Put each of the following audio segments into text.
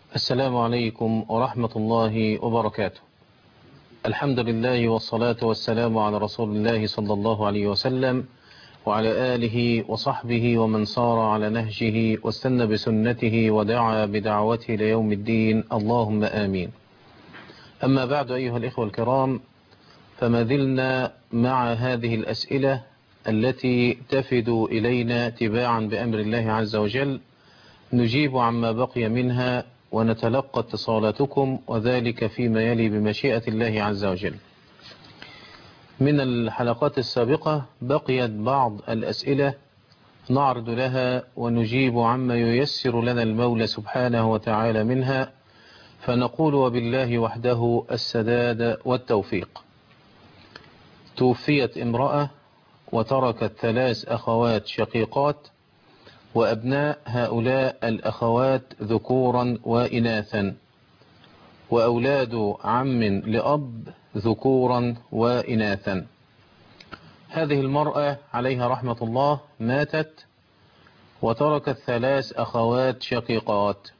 السلام عليكم ورحمة الله وبركاته الحمد لله والصلاة والسلام على رسول الله صلى الله عليه وسلم وعلى آله وصحبه ومن صار على نهجه واستنى بسنته ودعا بدعوته ليوم الدين اللهم آمين أما بعد أيها الإخوة الكرام فما زلنا مع هذه الأسئلة التي تفد إلينا تباعا بأمر الله عز وجل نجيب عما بقي منها ونتلقى اتصالاتكم وذلك فيما يلي بمشيئة الله عز وجل من الحلقات السابقة بقيت بعض الأسئلة نعرض لها ونجيب عما ييسر لنا المولى سبحانه وتعالى منها فنقول وبالله وحده السداد والتوفيق توفيت امرأة وتركت ثلاث أخوات شقيقات وأبناء هؤلاء الأخوات ذكورا وإناثا وأولاد عم لأب ذكورا وإناثا هذه المرأة عليها رحمة الله ماتت وتركت ثلاث أخوات شقيقات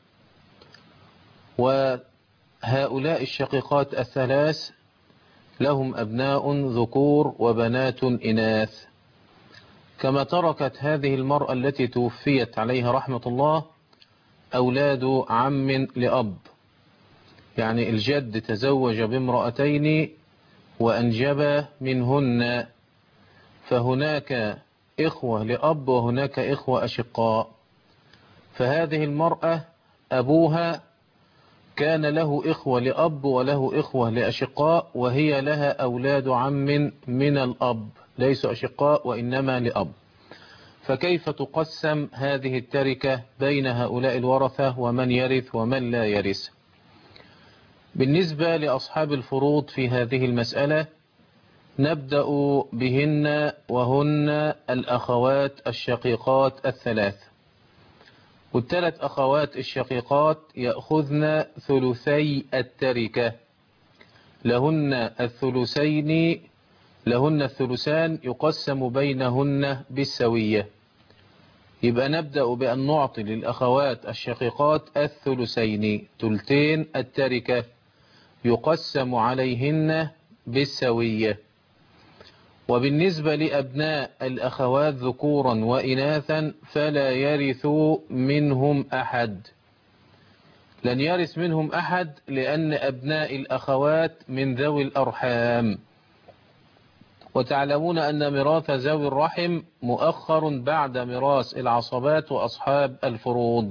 وهؤلاء الشقيقات الثلاث لهم أبناء ذكور وبنات إناث كما تركت هذه المرأة التي توفيت عليها رحمة الله أولاد عم لأب يعني الجد تزوج بامرأتين وأنجب منهن فهناك إخوة لأب وهناك إخوة أشقاء فهذه المرأة أبوها كان له إخوة لأب وله إخوة لأشقاء وهي لها أولاد عم من الأب ليسوا أشقاء وإنما لأب فكيف تقسم هذه التركة بين هؤلاء الورثة ومن يرث ومن لا يرث بالنسبة لأصحاب الفروض في هذه المسألة نبدأ بهن وهن الأخوات الشقيقات الثلاث والثلاث أخوات الشقيقات يأخذن ثلثي التركة لهن الثلثين لهن الثلثان يقسم بينهن بالسوية يبقى نبدأ بأن نعطي للأخوات الشقيقات الثلثين تلتين التركة يقسم عليهن بالسوية وبالنسبة لأبناء الأخوات ذكورا وإناثا فلا يرث منهم أحد لن يرث منهم أحد لأن أبناء الأخوات من ذوي الأرحام وتعلمون أن ميراث ذوي الرحم مؤخر بعد ميراث العصبات وأصحاب الفروض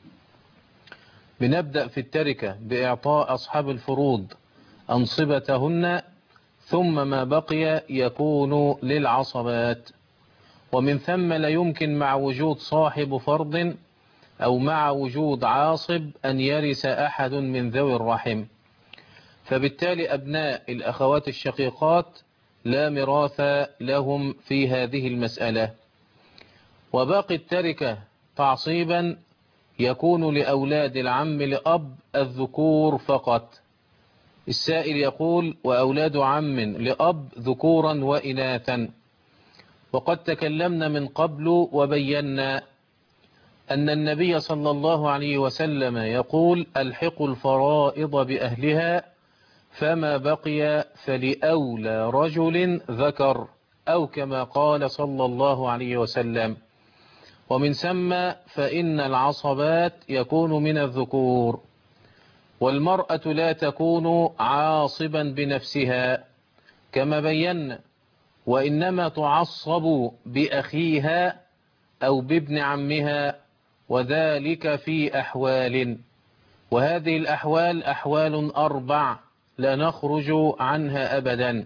بنبدأ في التركة بإعطاء أصحاب الفروض أنصبتهن ثم ما بقي يكون للعصبات ومن ثم لا يمكن مع وجود صاحب فرض أو مع وجود عاصب أن يرث أحد من ذوي الرحم فبالتالي أبناء الأخوات الشقيقات لا ميراث لهم في هذه المسألة وباقي التركة تعصيبا يكون لأولاد العم لأب الذكور فقط السائل يقول وأولاد عم لأب ذكورا وإناثا وقد تكلمنا من قبل وبينا أن النبي صلى الله عليه وسلم يقول الحقوا الفرائض بأهلها فما بقي فلأولى رجل ذكر أو كما قال صلى الله عليه وسلم ومن ثم فإن العصبات يكون من الذكور والمرأة لا تكون عاصبا بنفسها كما بينا وإنما تعصب بأخيها أو بابن عمها وذلك في أحوال وهذه الأحوال أحوال أربع لا نخرج عنها أبدا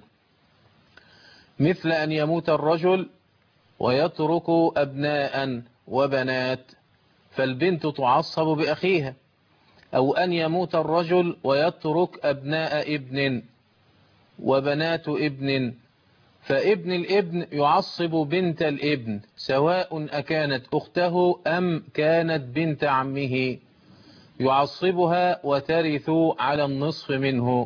مثل أن يموت الرجل ويترك أبناء وبنات فالبنت تعصب بأخيها أو أن يموت الرجل ويترك أبناء ابن وبنات ابن فابن الابن يعصب بنت الابن سواء أكانت أخته أم كانت بنت عمه يعصبها وترث على النصف منه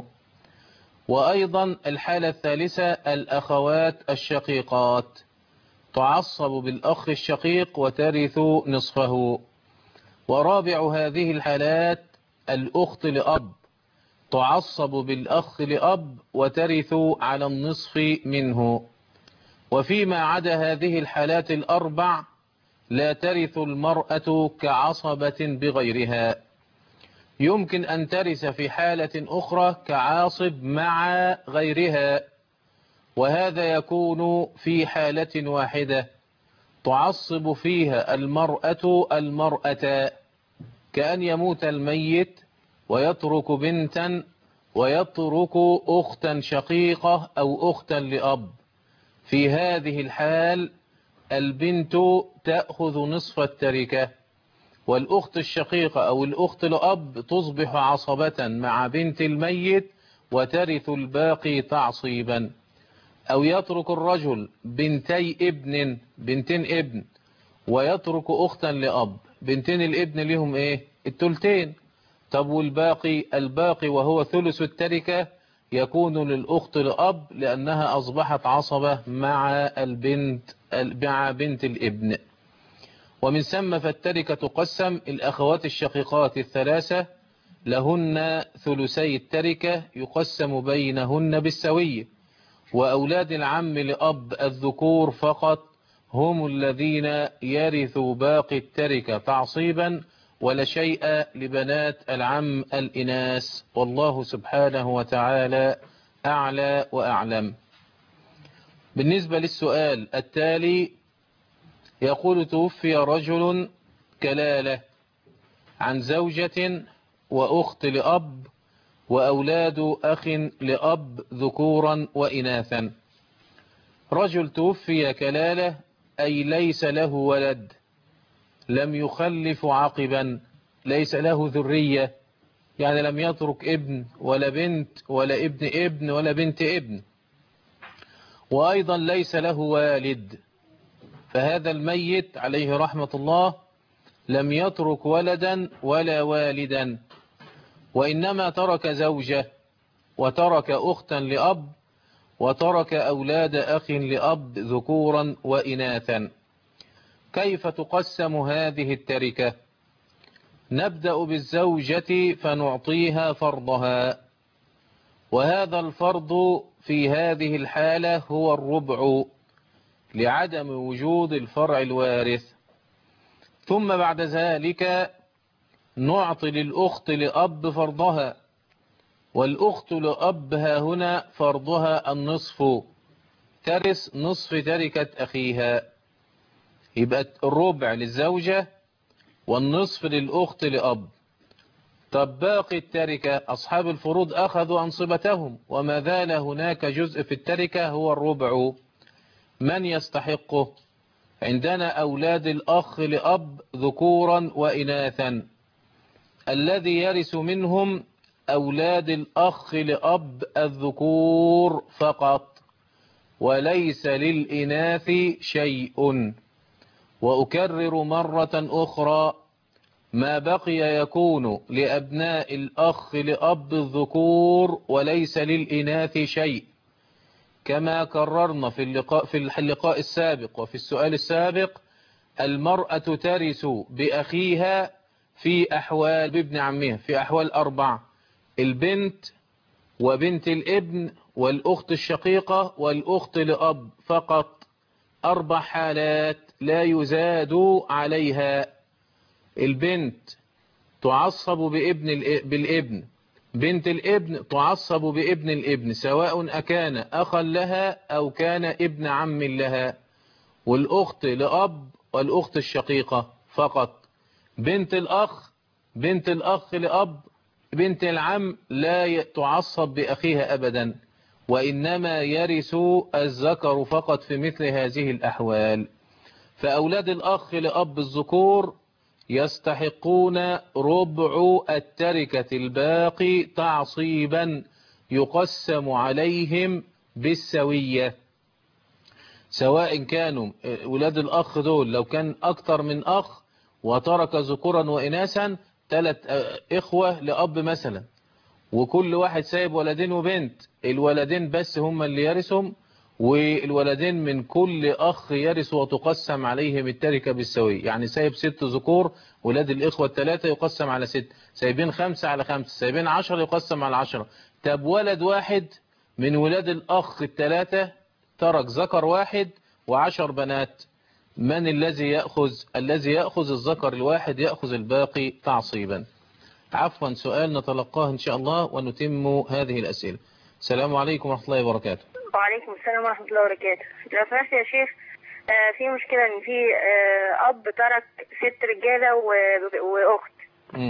وأيضا الحالة الثالثة الأخوات الشقيقات تعصب بالأخ الشقيق وترث نصفه ورابع هذه الحالات الأخت لأب تعصب بالأخ لأب وترث على النصف منه وفيما عدا هذه الحالات الأربع لا ترث المرأة كعصبة بغيرها يمكن أن ترث في حالة أخرى كعاصب مع غيرها وهذا يكون في حالة واحدة تعصب فيها المرأة المرأة كأن يموت الميت ويترك بنتا ويترك أختا شقيقة أو أختا لأب في هذه الحال البنت تأخذ نصف التركة والأخت الشقيقة أو الأخت لأب تصبح عصبة مع بنت الميت وترث الباقي تعصيبا أو يترك الرجل بنتي ابن بنتين ابن ويترك أختا لأب بنتين الابن لهم إيه التلتين طب والباقي الباقي وهو ثلث التركة يكون للأخت لأب لأنها أصبحت عصبة مع البنت مع بنت الابن ومن ثم فالتركة تقسم الأخوات الشقيقات الثلاثة لهن ثلثي التركة يقسم بينهن بالسوية وأولاد العم لأب الذكور فقط هم الذين يرثوا باقي التركة تعصيبا ولا شيء لبنات العم الإناث والله سبحانه وتعالى أعلى وأعلم بالنسبة للسؤال التالي يقول توفي رجل كلالة عن زوجة وأخت لأب وأولاد أخ لأب ذكورا وإناثا رجل توفي كلالة أي ليس له ولد لم يخلف عقبا ليس له ذرية يعني لم يترك ابن ولا بنت ولا ابن ابن ولا بنت ابن وأيضا ليس له والد فهذا الميت عليه رحمة الله لم يترك ولدا ولا والدا وإنما ترك زوجة وترك أختا لأب وترك أولاد أخ لأب ذكورا وإناثا كيف تقسم هذه التركة نبدأ بالزوجة فنعطيها فرضها وهذا الفرض في هذه الحالة هو الربع لعدم وجود الفرع الوارث ثم بعد ذلك نعطي للأخت لأب فرضها والأخت لأب ها هنا فرضها النصف ترث نصف تركة أخيها يبقى الربع للزوجة والنصف للأخت لأب طب باقي التركة أصحاب الفروض أخذوا أنصبتهم وما زال هناك جزء في التركة هو الربع من يستحقه عندنا أولاد الأخ لأب ذكورا وإناثا الذي يرث منهم أولاد الأخ لأب الذكور فقط وليس للإناث شيء وأكرر مرة أخرى ما بقي يكون لأبناء الأخ لأب الذكور وليس للإناث شيء كما كررنا في اللقاء, في اللقاء السابق وفي السؤال السابق المرأة ترث بأخيها في أحوال بابن عمها في أحوال أربع البنت وبنت الابن والأخت الشقيقة والأخت لأب فقط أربع حالات لا يزاد عليها البنت تعصب بابن بالابن بنت الابن تعصب بابن الابن سواء أكان أخا لها أو كان ابن عم لها والأخت لأب والأخت الشقيقة فقط بنت الأخ بنت الأخ لأب بنت العم لا تعصب بأخيها أبدا وإنما يرث الذكر فقط في مثل هذه الأحوال فأولاد الأخ لأب الذكور يستحقون ربع التركة الباقي تعصيبا يقسم عليهم بالسوية سواء كانوا ولاد الأخ دول لو كان أكثر من أخ وترك ذكورا وإناثا ثلاث إخوة لأب مثلا وكل واحد سايب ولدين وبنت الولدين بس هم اللي يرثهم والولدين من كل أخ يرث وتقسم عليهم التركة بالسوية يعني سايب ست ذكور ولاد الإخوة الثلاثة يقسم على ست سايبين خمسة على خمسة سايبين عشرة يقسم على عشرة طب ولد واحد من ولاد الأخ الثلاثة ترك ذكر واحد وعشر بنات من الذي يأخذ الذي يأخذ الذكر الواحد يأخذ الباقي تعصيبا عفوا سؤال نتلقاه إن شاء الله ونتم هذه الأسئلة السلام عليكم ورحمة الله وبركاته وعليكم السلام ورحمة الله وبركاته لو سمحت يا شيخ آه في مشكلة ان في آه اب ترك ست رجالة و- واخت مم.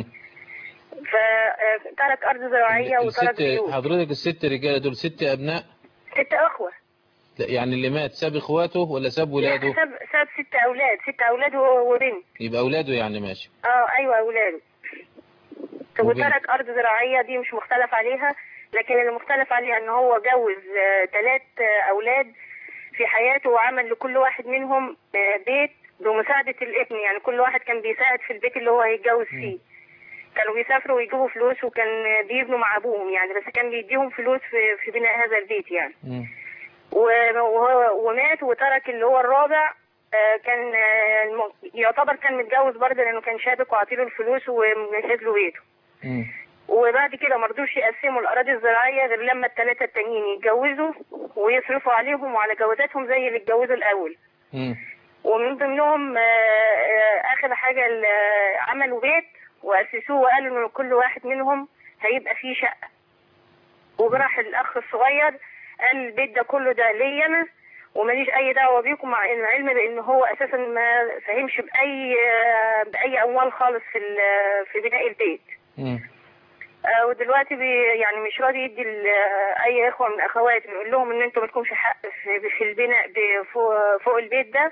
فترك ارض زراعية وترك الست بيوت حضرتك الست رجالة دول ست أبناء ست اخوة لا، يعني اللي مات ساب إخواته ولا ساب لا ولاده ساب ساب ست اولاد ست اولاد و- وبنت يبقى أولاده يعني ماشي اه ايوه اولاده طب وبنت. وترك ارض زراعية دي مش مختلف عليها لكن اللي مختلف عليها ان هو جوز ثلاث اولاد في حياته وعمل لكل واحد منهم آه، بيت بمساعدة الابن يعني كل واحد كان بيساعد في البيت اللي هو هيتجوز فيه كانوا بيسافروا ويجيبوا فلوس وكان بيبنوا مع ابوهم يعني بس كان بيديهم فلوس في, في بناء هذا البيت يعني مم. و- وهو ومات وترك اللي هو الرابع آه، كان آه، الم- يعتبر كان متجوز برضه لانه كان شابك وعطيله الفلوس ومجهز له بيته مم. وبعد كده ما رضوش يقسموا الاراضي الزراعيه غير لما الثلاثه التانيين يتجوزوا ويصرفوا عليهم وعلى جوازاتهم زي اللي اتجوزوا الاول مم. ومن ضمنهم آه، آه، اخر حاجه ال- آه، عملوا بيت واسسوه وقالوا ان كل واحد منهم هيبقى فيه شقه وراح الاخ الصغير قال البيت ده كله ده ليا انا وماليش اي دعوه بيكم مع ان العلم بان هو اساسا ما فهمش باي آه، باي اموال خالص في ال- في بناء البيت مم. آه، ودلوقتي بي يعني مش راضي يدي ل- آه، اي اخوه من اخواته يقول لهم ان انتوا مالكمش حق في, في البناء ب- فوق, فوق البيت ده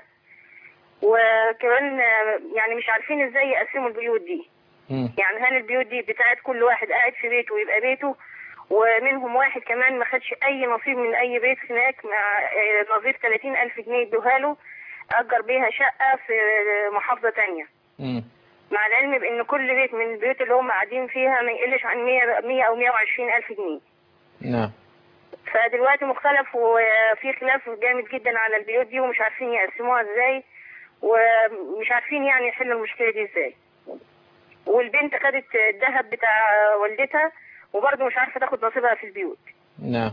وكمان آه، يعني مش عارفين ازاي يقسموا البيوت دي مم. يعني هل البيوت دي بتاعت كل واحد قاعد في بيته ويبقى بيته ومنهم واحد كمان ما خدش اي نصيب من اي بيت هناك مع آه، نظير 30 الف جنيه ادوها له اجر بيها شقه في محافظه تانية مم. مع العلم بان كل بيت من البيوت اللي هم قاعدين فيها ما يقلش عن 100 100 او 120 الف جنيه نعم فدلوقتي مختلف وفي خلاف جامد جدا على البيوت دي ومش عارفين يقسموها ازاي ومش عارفين يعني يحلوا المشكله دي ازاي والبنت خدت الذهب بتاع والدتها وبرضه مش عارفه تاخد نصيبها في البيوت نعم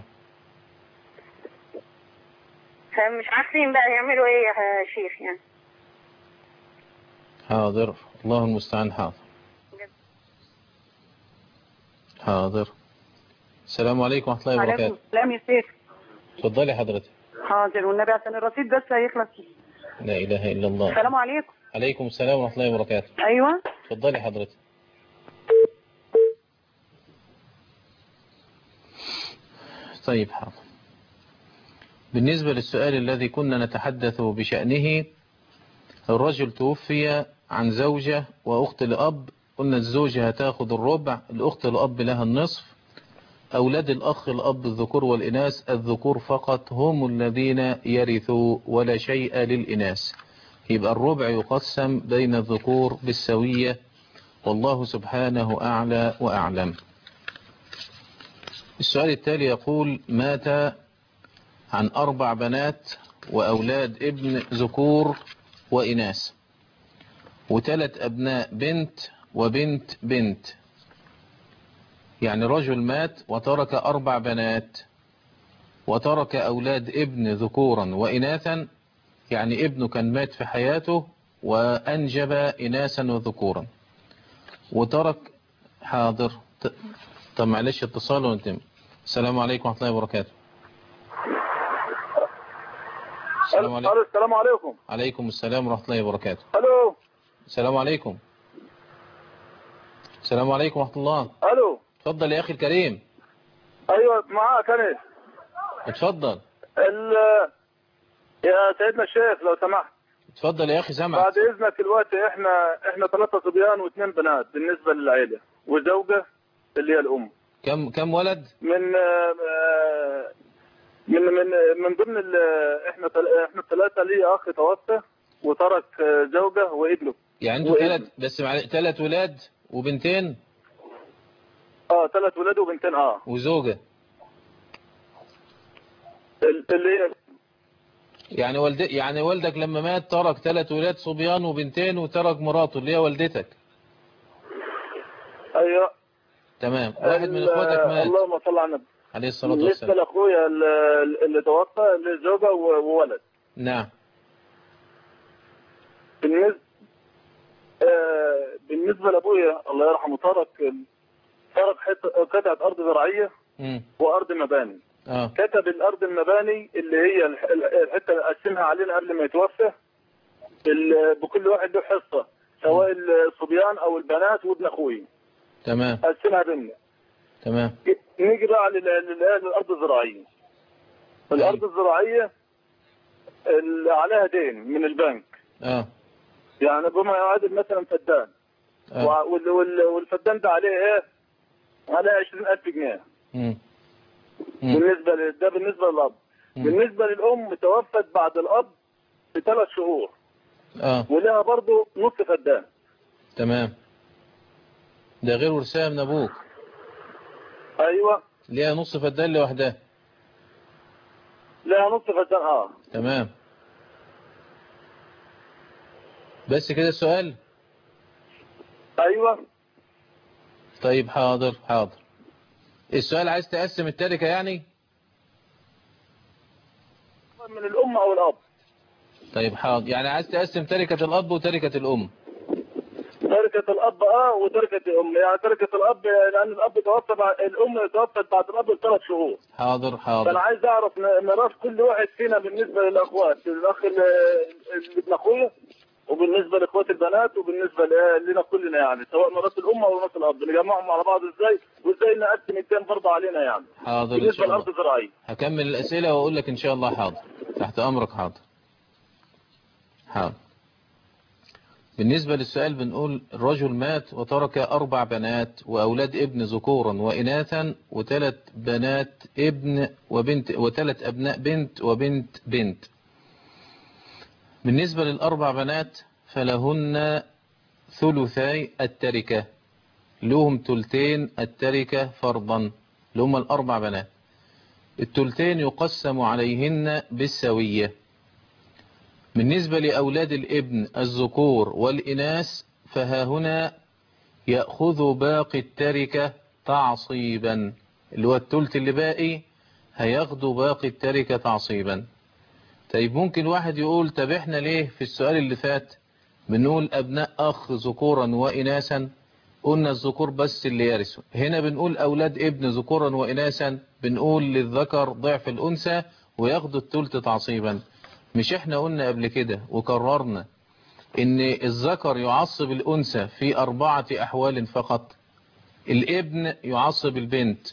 فمش عارفين بقى يعملوا ايه يا شيخ يعني حاضر الله المستعان حاضر حاضر السلام عليكم ورحمة الله عليكم وبركاته السلام يا شيخ اتفضلي حضرتك حاضر والنبي عشان الرصيد بس هيخلص لا إله إلا الله السلام عليكم عليكم السلام ورحمة الله وبركاته ايوه اتفضلي حضرتك طيب حاضر بالنسبة للسؤال الذي كنا نتحدث بشأنه الرجل توفي عن زوجة وأخت لأب قلنا الزوجة هتاخد الربع الأخت لأب لها النصف أولاد الأخ الأب الذكور والإناث الذكور فقط هم الذين يرثوا ولا شيء للإناث يبقى الربع يقسم بين الذكور بالسوية والله سبحانه أعلى وأعلم السؤال التالي يقول مات عن أربع بنات وأولاد ابن ذكور وإناث وثلاث أبناء بنت وبنت بنت يعني رجل مات وترك أربع بنات وترك أولاد ابن ذكورا وإناثا يعني ابنه كان مات في حياته وأنجب إناثا وذكورا وترك حاضر ط- طب معلش اتصال ونتم السلام عليكم ورحمة الله وبركاته السلام عليكم الو السلام عليكم عليكم السلام ورحمة الله وبركاته الو السلام عليكم السلام عليكم ورحمة الله الو اتفضل يا أخي الكريم ايوه معاك انا اتفضل ال يا سيدنا الشيخ لو سمحت اتفضل يا أخي سامعك بعد اذنك الوقت احنا احنا ثلاثة صبيان واثنين بنات بالنسبة للعيلة وزوجة اللي هي الام كم كم ولد من آه، من من من ضمن ال- احنا تل- احنا الثلاثة لي اخ توفى وترك آه، زوجة وابنه يعني انتوا وابن. ثلاث بس مع ثلاث ولاد وبنتين اه ثلاث ولاد وبنتين اه وزوجة ال- اللي هي يعني والد يعني والدك لما مات ترك ثلاث ولاد صبيان وبنتين وترك مراته اللي هي والدتك ايوه تمام واحد من ال- اخواتك مات اللهم صل على النبي عليه الصلاة بالنسبه والسلام لاخويا ال- اللي توفى له زوجه و- وولد نعم بالنسبه آه، بالنسبه لابويا الله يرحمه ترك ترك حته قطعه ارض زراعيه مم. وارض مباني اه كتب الارض المباني اللي هي الح- الحته اللي قسمها علينا قبل ما يتوفى ال- بكل واحد له حصه سواء الصبيان او البنات وابن اخوي تمام قسمها بينا تمام نيجي بقى لل- لل- للارض الزراعيه الارض الزراعيه اللي عليها دين من البنك اه يعني بما يعادل مثلا فدان اه وع- وال- وال- والفدان ده عليه ايه؟ عليه 20000 جنيه مم. مم. بالنسبه ل- ده بالنسبه للاب مم. بالنسبه للام توفت بعد الاب بثلاث شهور اه ولها برضه نص فدان تمام ده غير ورثها من ابوك ايوه ليها نص فدان لوحدها لها نص فدان اه تمام بس كده السؤال ايوه طيب حاضر حاضر السؤال عايز تقسم التركة يعني من الام او الاب طيب حاضر يعني عايز تقسم تركة الأب وتركة الأم تركة الاب اه وتركة الام يعني تركة الاب لان الاب توفى بعد الام توفت بعد الاب بثلاث شهور حاضر فانا حاضر عايز اعرف م- ميراث كل واحد فينا بالنسبه للاخوات الاخ ال- اللي ابن اخويا وبالنسبه لاخوات البنات وبالنسبه ل- لنا كلنا يعني سواء ميراث الام او ميراث الاب نجمعهم على بعض ازاي وازاي نقسم التين برضه علينا يعني حاضر إن بالنسبه شاء الله للارض الزراعيه هكمل الأسئلة وأقول لك إن شاء الله حاضر تحت أمرك حاضر حاضر بالنسبة للسؤال بنقول الرجل مات وترك أربع بنات وأولاد ابن ذكورا وإناثا وثلاث بنات ابن وبنت وثلاث أبناء بنت وبنت بنت بالنسبة للأربع بنات فلهن ثلثي التركة لهم تلتين التركة فرضا اللي هم الأربع بنات التلتين يقسم عليهن بالسوية بالنسبة لأولاد الابن الذكور والإناث فها هنا يأخذ باقي التركة تعصيبا اللي هو التلت اللي باقي هياخدوا باقي التركة تعصيبا طيب ممكن واحد يقول طب احنا ليه في السؤال اللي فات بنقول أبناء أخ ذكورا وإناثا قلنا الذكور بس اللي يرثوا هنا بنقول أولاد ابن ذكورا وإناثا بنقول للذكر ضعف الأنثى وياخدوا التلت تعصيبا مش احنا قلنا قبل كده وكررنا ان الذكر يعصب الأنثى في أربعة أحوال فقط الابن يعصب البنت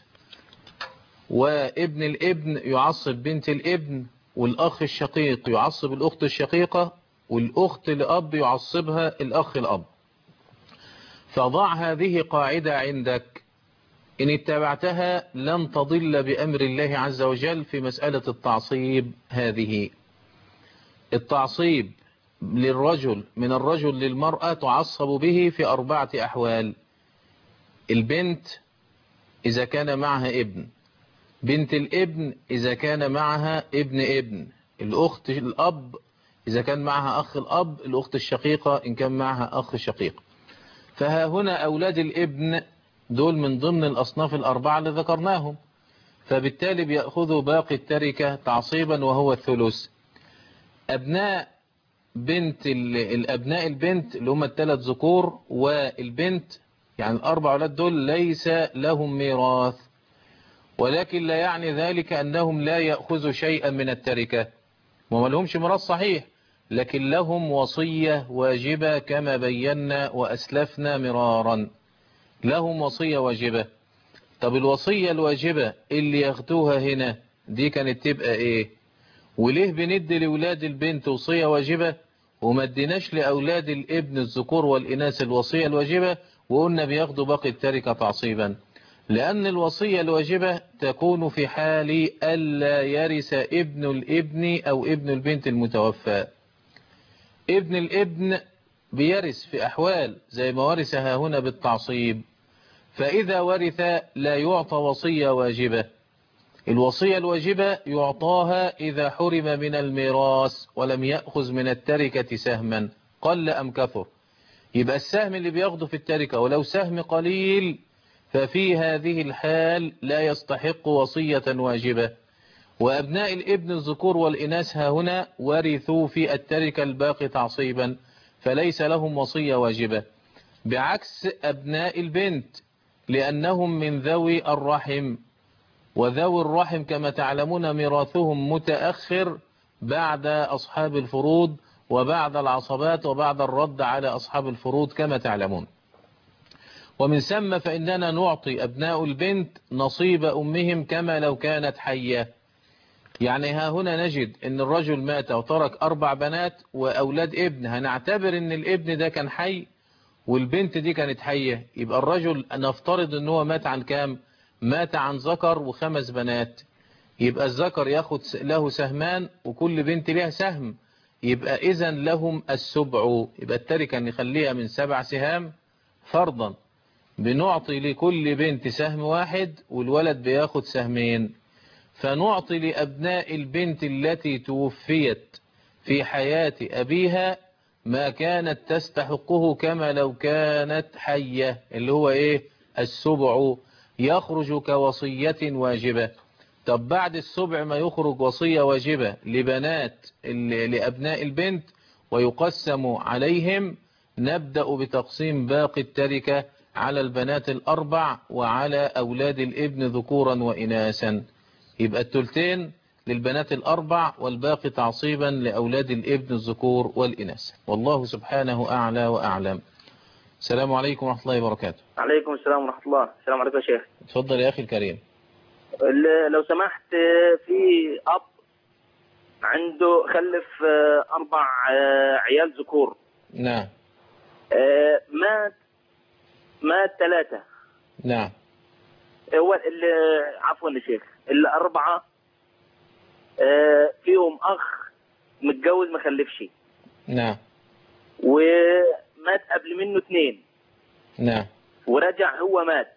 وابن الابن يعصب بنت الابن والأخ الشقيق يعصب الأخت الشقيقة والأخت الأب يعصبها الأخ الأب فضع هذه قاعدة عندك إن اتبعتها لن تضل بأمر الله عز وجل في مسألة التعصيب هذه التعصيب للرجل من الرجل للمرأة تعصب به في أربعة أحوال البنت إذا كان معها ابن بنت الابن إذا كان معها ابن ابن الأخت الأب إذا كان معها أخ الأب الأخت الشقيقة إن كان معها أخ شقيق فها هنا أولاد الابن دول من ضمن الأصناف الأربعة اللي ذكرناهم فبالتالي بيأخذوا باقي التركة تعصيبا وهو الثلث أبناء بنت ال- الأبناء البنت اللي هم الثلاث ذكور والبنت يعني الأربع أولاد دول ليس لهم ميراث ولكن لا يعني ذلك أنهم لا يأخذوا شيئا من التركة وما لهمش ميراث صحيح لكن لهم وصية واجبة كما بينا وأسلفنا مرارا لهم وصية واجبة طب الوصية الواجبة اللي ياخدوها هنا دي كانت تبقى ايه وليه بندي لأولاد البنت وصية واجبة وما اديناش لأولاد الابن الذكور والإناث الوصية الواجبة وقلنا بياخدوا باقي التركة تعصيبا لأن الوصية الواجبة تكون في حال ألا يرث ابن الابن أو ابن البنت المتوفى ابن الابن بيرث في أحوال زي ما ورثها هنا بالتعصيب فإذا ورث لا يعطى وصية واجبة الوصية الواجبة يعطاها إذا حرم من الميراث ولم يأخذ من التركة سهما قل أم كثر يبقى السهم اللي بياخده في التركة ولو سهم قليل ففي هذه الحال لا يستحق وصية واجبة وأبناء الابن الذكور والإناث ها هنا ورثوا في التركة الباقي تعصيبا فليس لهم وصية واجبة بعكس أبناء البنت لأنهم من ذوي الرحم وذوي الرحم كما تعلمون ميراثهم متأخر بعد أصحاب الفروض وبعد العصبات وبعد الرد على أصحاب الفروض كما تعلمون ومن ثم فإننا نعطي أبناء البنت نصيب أمهم كما لو كانت حية يعني ها هنا نجد ان الرجل مات وترك أربع بنات وأولاد ابن هنعتبر ان الابن ده كان حي والبنت دي كانت حية يبقى الرجل نفترض ان هو مات عن كام مات عن ذكر وخمس بنات يبقى الذكر ياخد له سهمان وكل بنت لها سهم يبقى اذا لهم السبع يبقى التركة نخليها من سبع سهام فرضا بنعطي لكل بنت سهم واحد والولد بياخد سهمين فنعطي لأبناء البنت التي توفيت في حياة أبيها ما كانت تستحقه كما لو كانت حية اللي هو إيه السبع يخرج كوصية واجبة طب بعد السبع ما يخرج وصية واجبة لبنات لأبناء البنت ويقسم عليهم نبدأ بتقسيم باقي التركة على البنات الأربع وعلى أولاد الابن ذكورا وإناثا يبقى التلتين للبنات الأربع والباقي تعصيبا لأولاد الابن الذكور والإناث والله سبحانه أعلى وأعلم السلام عليكم ورحمة الله وبركاته عليكم السلام ورحمة الله السلام عليكم يا شيخ اتفضل يا أخي الكريم ال- لو سمحت آه، في أب عنده خلف آه، أربع آه، عيال ذكور نعم آه، مات مات ثلاثة نعم هو ال- عفوا يا شيخ الأربعة آه، فيهم أخ متجوز ما خلفش نعم ومات قبل منه اثنين نعم ورجع هو مات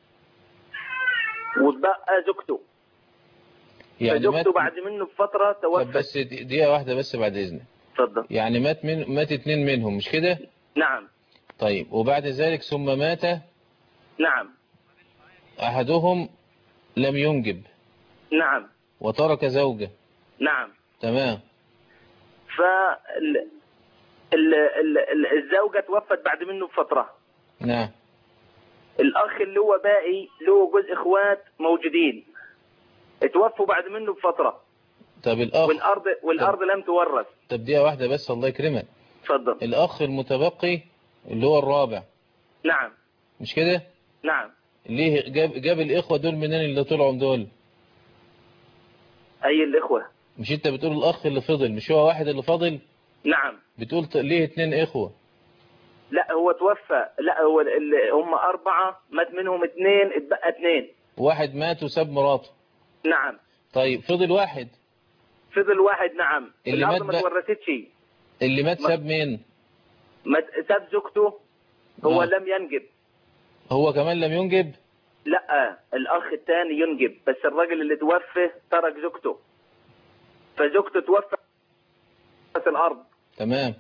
واتبقى زوجته يعني مات فزوجته بعد منه بفترة طب توفت بس دقيقة واحدة بس بعد إذنك اتفضل يعني مات من مات اتنين منهم مش كده نعم طيب وبعد ذلك ثم مات نعم أحدهم لم ينجب نعم وترك زوجة نعم تمام ف ال... ال... ال... ال- الزوجة توفت بعد منه بفترة نعم الأخ اللي هو باقي له جزء إخوات موجودين اتوفوا بعد منه بفترة طب الأخ والأرض والأرض لم تورث طب دقيقة واحدة بس الله يكرمك اتفضل الأخ المتبقي اللي هو الرابع نعم مش كده نعم ليه جاب, جاب الإخوة دول منين اللي طلعوا دول أي الإخوة مش انت بتقول الأخ اللي فضل مش هو واحد اللي فاضل نعم بتقول ط- ليه اتنين إخوة لا هو توفى لا هو ال... ال- هم أربعة مات منهم اثنين اتبقى اثنين واحد مات وساب مراته نعم طيب فضل واحد فضل واحد نعم اللي الأرض مات ما بقى- تورثتش اللي مات ما- ساب مين ما ساب زوجته هو آه. لم ينجب هو كمان لم ينجب لا الاخ الثاني ينجب بس الراجل اللي توفى ترك زوجته فزوجته توفى في الارض تمام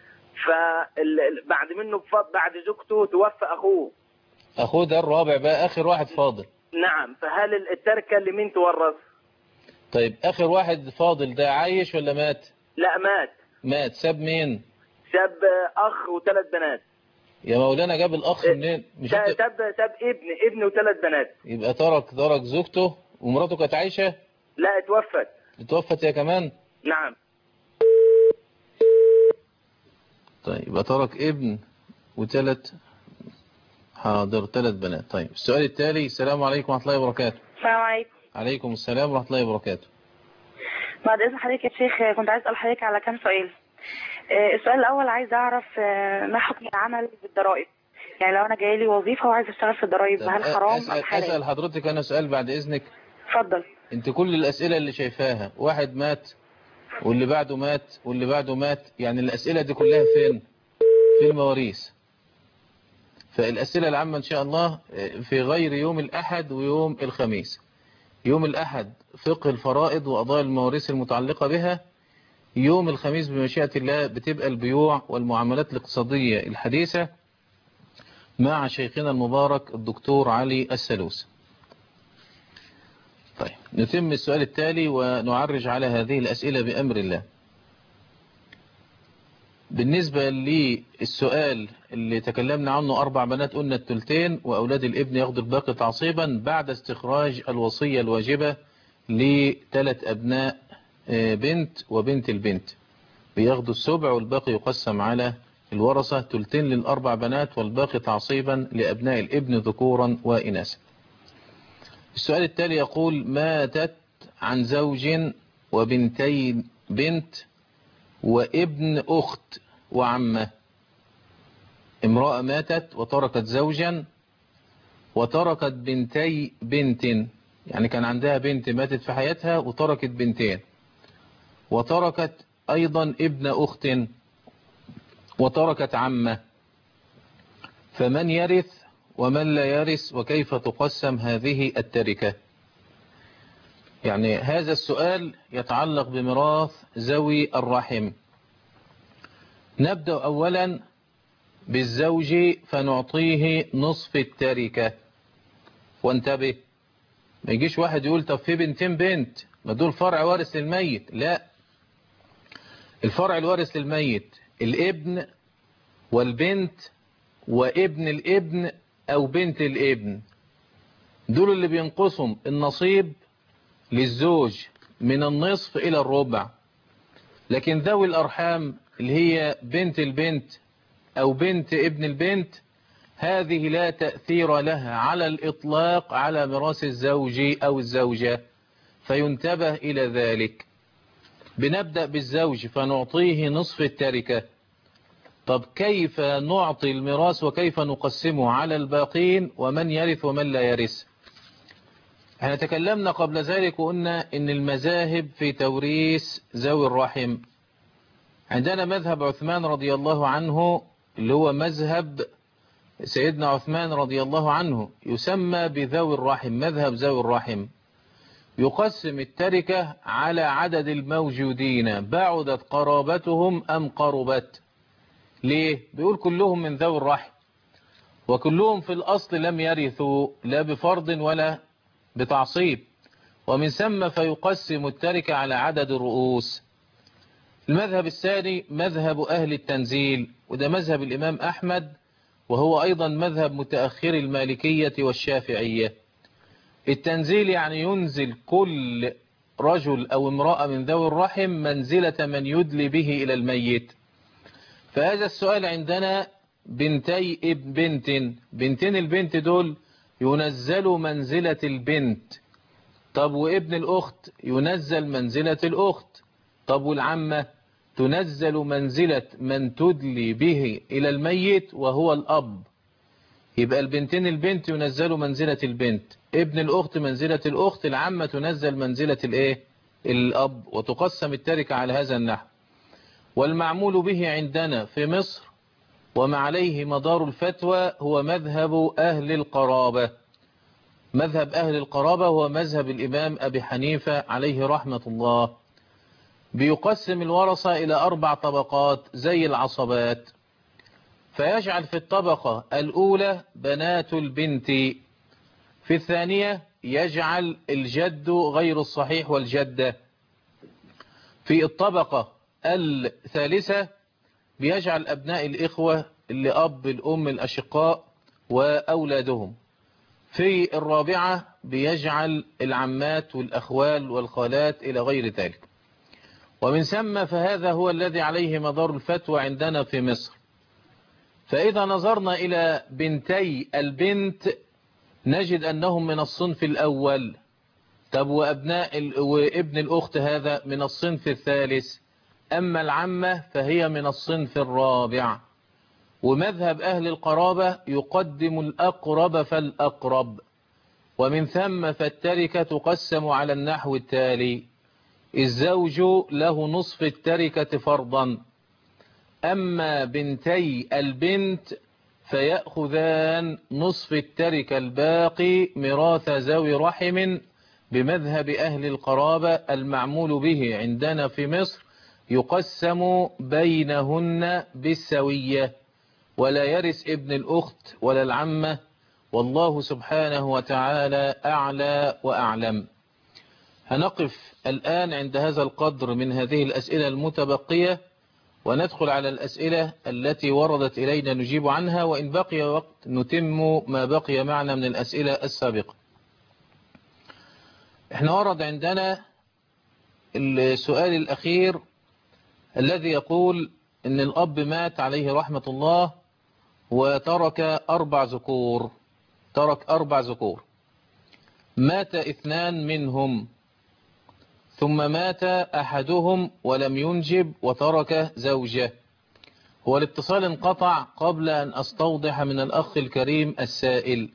فبعد منه بف- بعد زوجته توفى اخوه أخوه ده الرابع بقى آخر واحد فاضل نعم فهل التركه لمين تورث طيب آخر واحد فاضل ده عايش ولا مات لا مات مات ساب مين ساب اخ وثلاث بنات يا مولانا جاب الأخ إيه، منين مش ساب انت ساب ساب ابن ابن وثلاث بنات يبقى ترك ترك زوجته ومراته كانت عايشة لا اتوفت اتوفت هي كمان نعم طيب يبقى ترك ابن وثلاث حاضر ثلاث بنات طيب السؤال التالي السلام عليكم ورحمة الله وبركاته السلام عليكم عليكم السلام ورحمة الله وبركاته بعد اذن حضرتك يا شيخ كنت عايز اسال حضرتك على كام سؤال آه، السؤال الاول عايز اعرف آه، ما حكم العمل بالضرائب يعني لو انا جاي لي وظيفه وعايز اشتغل في الضرائب طب هل حرام ام أسأل, حلال أسأل حضرتك أنا سؤال بعد إذنك اتفضل انت كل الأسئلة اللي شايفاها واحد مات واللي بعده مات واللي بعده مات يعني الأسئلة دي كلها فين في المواريث فالأسئلة العامة إن شاء الله في غير يوم الأحد ويوم الخميس يوم الأحد فقه الفرائض وقضاء المواريث المتعلقة بها يوم الخميس بمشيئة الله بتبقى البيوع والمعاملات الاقتصادية الحديثة مع شيخنا المبارك الدكتور علي السلوس طيب نتم السؤال التالي ونعرج على هذه الأسئلة بأمر الله بالنسبة للسؤال اللي تكلمنا عنه أربع بنات قلنا التلتين وأولاد الابن ياخدوا الباقي تعصيبا بعد استخراج الوصية الواجبة لثلاث أبناء بنت وبنت البنت بياخدوا السبع والباقي يقسم على الورثة تلتين للأربع بنات والباقي تعصيبا لأبناء الابن ذكورا وإناثا السؤال التالي يقول ماتت عن زوج وبنتين بنت وابن أخت وعمة امرأة ماتت وتركت زوجا وتركت بنتي بنت يعني كان عندها بنت ماتت في حياتها وتركت بنتين وتركت أيضا ابن أخت وتركت عمة فمن يرث ومن لا يرث وكيف تقسم هذه التركة يعني هذا السؤال يتعلق بميراث ذوي الرحم نبدأ أولا بالزوج فنعطيه نصف التركة وانتبه ما يجيش واحد يقول طب في بنتين بنت ما دول فرع وارث للميت لا الفرع الوارث للميت الابن والبنت وابن الابن او بنت الابن دول اللي بينقصهم النصيب للزوج من النصف الى الربع لكن ذوي الارحام اللي هي بنت البنت او بنت ابن البنت هذه لا تأثير لها على الاطلاق على ميراث الزوج او الزوجة فينتبه الى ذلك بنبدأ بالزوج فنعطيه نصف التركة طب كيف نعطي الميراث وكيف نقسمه على الباقين ومن يرث ومن لا يرث احنا تكلمنا قبل ذلك وقلنا ان المذاهب في توريث ذوي الرحم عندنا مذهب عثمان رضي الله عنه اللي هو مذهب سيدنا عثمان رضي الله عنه يسمى بذوي الرحم مذهب ذوي الرحم يقسم التركة على عدد الموجودين بعدت قرابتهم أم قربت ليه؟ بيقول كلهم من ذوي الرحم وكلهم في الأصل لم يرثوا لا بفرض ولا بتعصيب ومن ثم فيقسم التركة على عدد الرؤوس المذهب الثاني مذهب أهل التنزيل وده مذهب الإمام أحمد وهو أيضا مذهب متأخر المالكية والشافعية التنزيل يعني ينزل كل رجل أو امرأة من ذوي الرحم منزلة من يدلي به إلى الميت فهذا السؤال عندنا بنتي ابن بنت بنتين البنت دول ينزلوا منزلة البنت طب وابن الأخت ينزل منزلة الأخت طب والعمة تنزل منزلة من تدلي به إلى الميت وهو الأب يبقى البنتين البنت ينزلوا منزلة البنت ابن الأخت منزلة الأخت العمة تنزل منزلة الإيه الأب وتقسم التركة على هذا النحو والمعمول به عندنا في مصر وما عليه مدار الفتوى هو مذهب أهل القرابة مذهب أهل القرابة هو مذهب الإمام أبي حنيفة عليه رحمة الله بيقسم الورثة إلى أربع طبقات زي العصبات فيجعل في الطبقة الأولى بنات البنت في الثانية يجعل الجد غير الصحيح والجدة في الطبقة الثالثة بيجعل أبناء الإخوة اللي أب الأم الأشقاء وأولادهم في الرابعة بيجعل العمات والأخوال والخالات إلى غير ذلك ومن ثم فهذا هو الذي عليه مدار الفتوى عندنا في مصر فإذا نظرنا إلى بنتي البنت نجد أنهم من الصنف الأول طب وأبناء ال... وابن الأخت هذا من الصنف الثالث أما العمة فهي من الصنف الرابع ومذهب أهل القرابة يقدم الأقرب فالأقرب ومن ثم فالتركة تقسم على النحو التالي الزوج له نصف التركة فرضا أما بنتي البنت فيأخذان نصف التركة الباقي ميراث ذوي رحم بمذهب أهل القرابة المعمول به عندنا في مصر يقسم بينهن بالسوية ولا يرث ابن الأخت ولا العمة والله سبحانه وتعالى أعلى وأعلم هنقف الآن عند هذا القدر من هذه الأسئلة المتبقية وندخل على الأسئلة التي وردت إلينا نجيب عنها وإن بقي وقت نتم ما بقي معنا من الأسئلة السابقة احنا ورد عندنا السؤال الأخير الذي يقول ان الأب مات عليه رحمة الله وترك أربع ذكور ترك أربع ذكور مات اثنان منهم ثم مات أحدهم ولم ينجب وترك زوجة هو الاتصال انقطع قبل أن أستوضح من الأخ الكريم السائل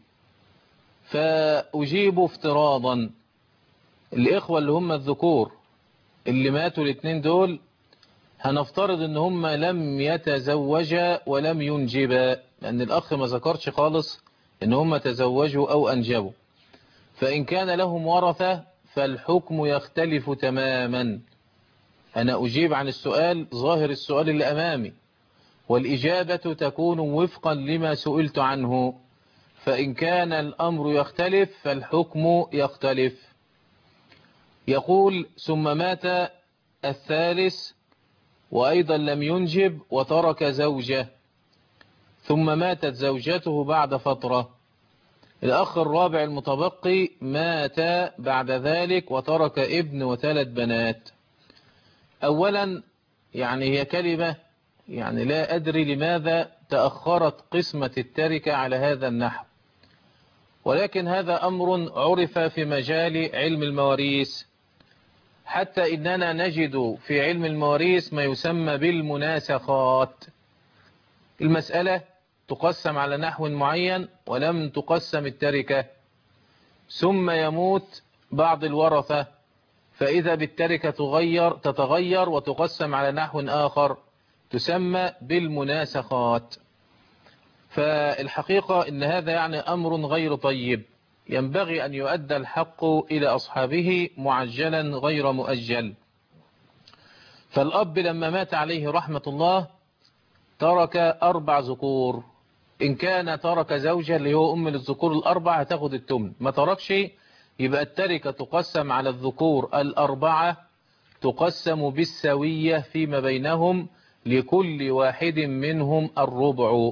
فأجيب افتراضا الإخوة اللي هم الذكور اللي ماتوا الاثنين دول هنفترض ان هم لم يتزوجا ولم ينجبا لأن الأخ ما ذكرش خالص ان هم تزوجوا أو أنجبوا فإن كان لهم ورثة فالحكم يختلف تماما أنا أجيب عن السؤال ظاهر السؤال اللي أمامي والإجابة تكون وفقا لما سئلت عنه فإن كان الأمر يختلف فالحكم يختلف يقول ثم مات الثالث وأيضا لم ينجب وترك زوجة ثم ماتت زوجته بعد فترة الأخ الرابع المتبقي مات بعد ذلك وترك ابن وثلاث بنات أولا يعني هي كلمة يعني لا أدري لماذا تأخرت قسمة التركة على هذا النحو ولكن هذا أمر عرف في مجال علم المواريث حتى إننا نجد في علم المواريث ما يسمى بالمناسخات المسألة تقسم على نحو معين ولم تقسم التركة ثم يموت بعض الورثة فإذا بالتركة تغير تتغير وتقسم على نحو آخر تسمى بالمناسخات فالحقيقة إن هذا يعني أمر غير طيب ينبغي أن يؤدى الحق إلى أصحابه معجلا غير مؤجل فالأب لما مات عليه رحمة الله ترك أربع ذكور إن كان ترك زوجة اللي هو أم للذكور الأربع هتاخد التمن ما تركش يبقى التركة تقسم على الذكور الأربعة تقسم بالسوية فيما بينهم لكل واحد منهم الربع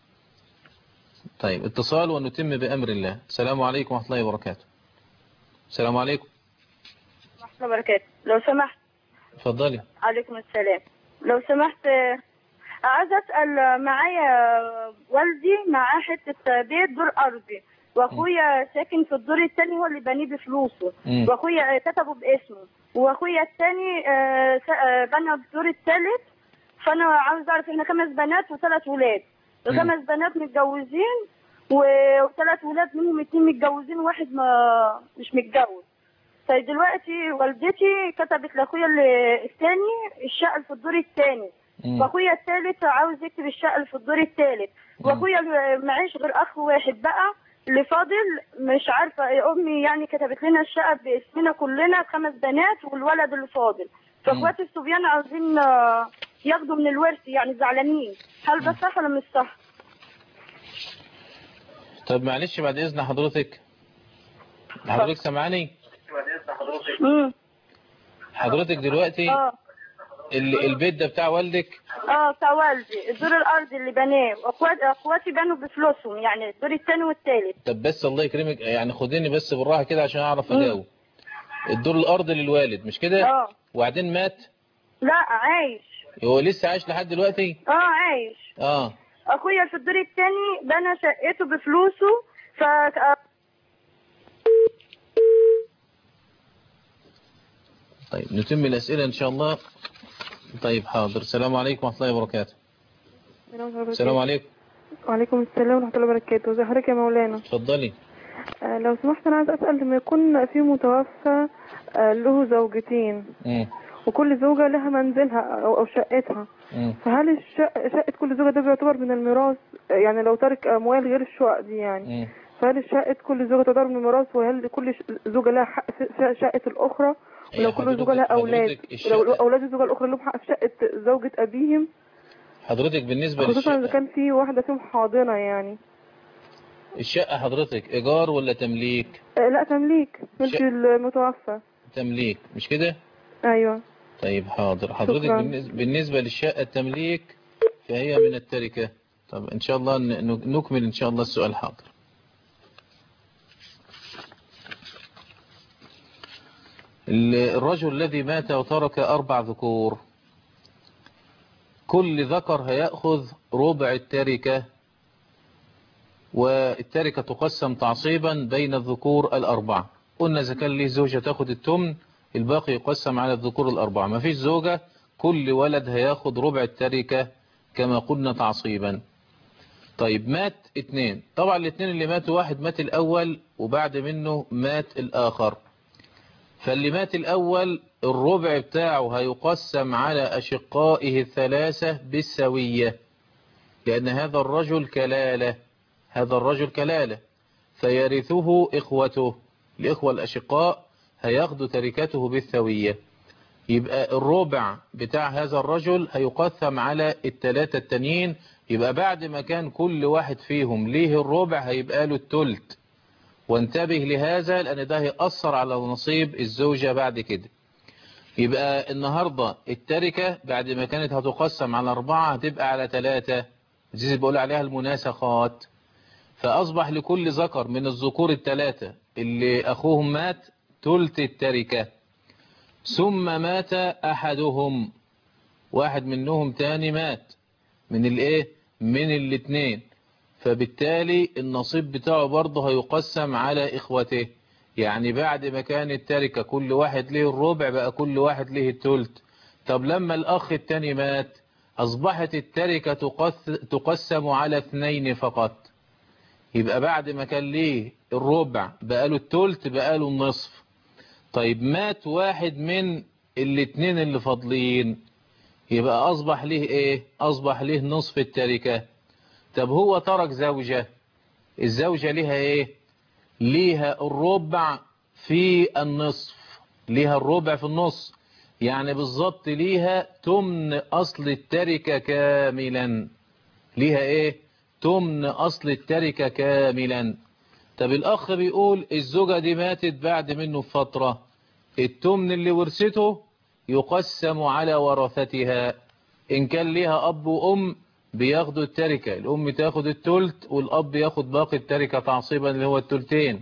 طيب اتصال ونتم بأمر الله السلام عليكم ورحمة الله وبركاته السلام عليكم ورحمة الله وبركاته لو سمحت اتفضلي عليكم السلام لو سمحت آه، عايز أسأل معايا والدي معاه حتة بيت دور أرضي وأخويا ساكن في الدور الثاني هو اللي بنيه بفلوسه مم. وأخويا آه، كتبه باسمه وأخويا الثاني آه، س- آه، بنى الدور الثالث فأنا عاوز أعرف إحنا خمس بنات وثلاث ولاد مم. الخمس بنات متجوزين و- وثلاث ولاد منهم اتنين متجوزين وواحد ما مش متجوز طيب دلوقتي والدتي كتبت لاخويا ال- الثاني الشقه اللي في الدور الثاني مم. واخويا الثالث عاوز يكتب الشقه اللي في الدور الثالث واخويا اللي معيش غير اخ واحد بقى اللي فاضل مش عارفه امي يعني كتبت لنا الشقه باسمنا كلنا خمس بنات والولد اللي فاضل فاخواتي الصبيان عاوزين آه، ياخدوا من الورث يعني زعلانين هل ده صح ولا مش صح؟ طب معلش بعد إذن حضرتك حضرتك سامعاني امم حضرتك دلوقتي اه ال- البيت ده بتاع والدك اه بتاع والدي الدور الارضي اللي بناه واخوات اخواتي بنوا بفلوسهم يعني الدور الثاني والثالث طب بس الله يكرمك يعني خديني بس بالراحة كده عشان أعرف مم. أجاوب الدور الأرضي للوالد مش كده اه وبعدين مات لا عايش هو لسه عايش لحد دلوقتي اه عايش اه اخويا في الدور الثاني بنى شقته بفلوسه ف آه، طيب نتم الأسئلة إن شاء الله طيب حاضر السلام عليكم ورحمة الله وبركاته السلام عليكم وعليكم السلام ورحمة الله وبركاته ازي حضرتك يا مولانا اتفضلي آه لو سمحت انا عايز اسأل لما يكون في متوفى آه له زوجتين مم. وكل زوجة لها منزلها او, أو شقتها مم. فهل الشق... شقة كل زوجة ده بيعتبر من الميراث آه، يعني لو ترك اموال غير الشقق دي يعني مم. فهل شقة كل زوجة تعتبر من الميراث وهل كل ش- زوجة لها حق في في شقة الأخرى هي ولو كل زوجة لها حضرتك- أولاد حضرتك ولو الشقة- أولاد الزوجة الأخرى لهم حق في شقة زوجة أبيهم حضرتك بالنسبة خصوصا إذا للشقة كان في واحدة فيهم حاضنة يعني الشقة حضرتك إيجار ولا تمليك آه، لا تمليك ملك شقة. المتوفى تمليك مش كده أيوه طيب حاضر حضرتك شكراً. بالنس- بالنسبة للشقة التمليك فهي من التركة طب إن شاء الله ن- ن- نكمل إن شاء الله السؤال حاضر ال- الرجل الذي مات وترك أربع ذكور كل ذكر هيأخذ ربع التركة والتركة تقسم تعصيبا بين الذكور الأربعة قلنا إذا كان ليه زوجة تاخد التمن الباقي يقسم على الذكور الأربعة ما فيش زوجة كل ولد هياخد ربع التركة كما قلنا تعصيبا طيب مات اتنين طبعا الاتنين اللي ماتوا واحد مات الأول وبعد منه مات الآخر فاللي مات الأول الربع بتاعه هيقسم على أشقائه الثلاثة بالسوية لأن هذا الرجل كلالة هذا الرجل كلالة فيرثه إخوته الإخوة الأشقاء هياخدوا تركته بالثوية يبقى الربع بتاع هذا الرجل هيقسم على التلاتة التانيين يبقى بعد ما كان كل واحد فيهم ليه الربع هيبقى له التلت وانتبه لهذا لأن ده هيأثر على نصيب الزوجة بعد كده يبقى النهاردة التركة بعد ما كانت هتقسم على أربعة هتبقى على ثلاثة دي بقول عليها المناسخات فأصبح لكل ذكر من الذكور الثلاثة اللي أخوهم مات تلت التركة ثم مات أحدهم واحد منهم تاني مات من الايه من الاتنين فبالتالي النصيب بتاعه برضه هيقسم على إخوته يعني بعد ما كان التركة كل واحد ليه الربع بقى كل واحد ليه التلت طب لما الأخ التاني مات أصبحت التركة تقس- تقسم على اثنين فقط يبقى بعد ما كان ليه الربع بقاله التلت بقاله النصف طيب مات واحد من الاتنين اللي فاضلين يبقى أصبح ليه إيه أصبح ليه نصف التركة طب هو ترك زوجة الزوجة ليها إيه ليها الربع في النصف ليها الربع في النص يعني بالظبط ليها تمن أصل التركة كاملا ليها إيه تمن أصل التركة كاملا طب الأخ بيقول الزوجة دي ماتت بعد منه بفترة التمن اللي ورثته يقسم على ورثتها إن كان ليها أب وأم بياخدوا التركة الأم تاخد التلت والأب ياخد باقي التركة تعصيبا اللي هو التلتين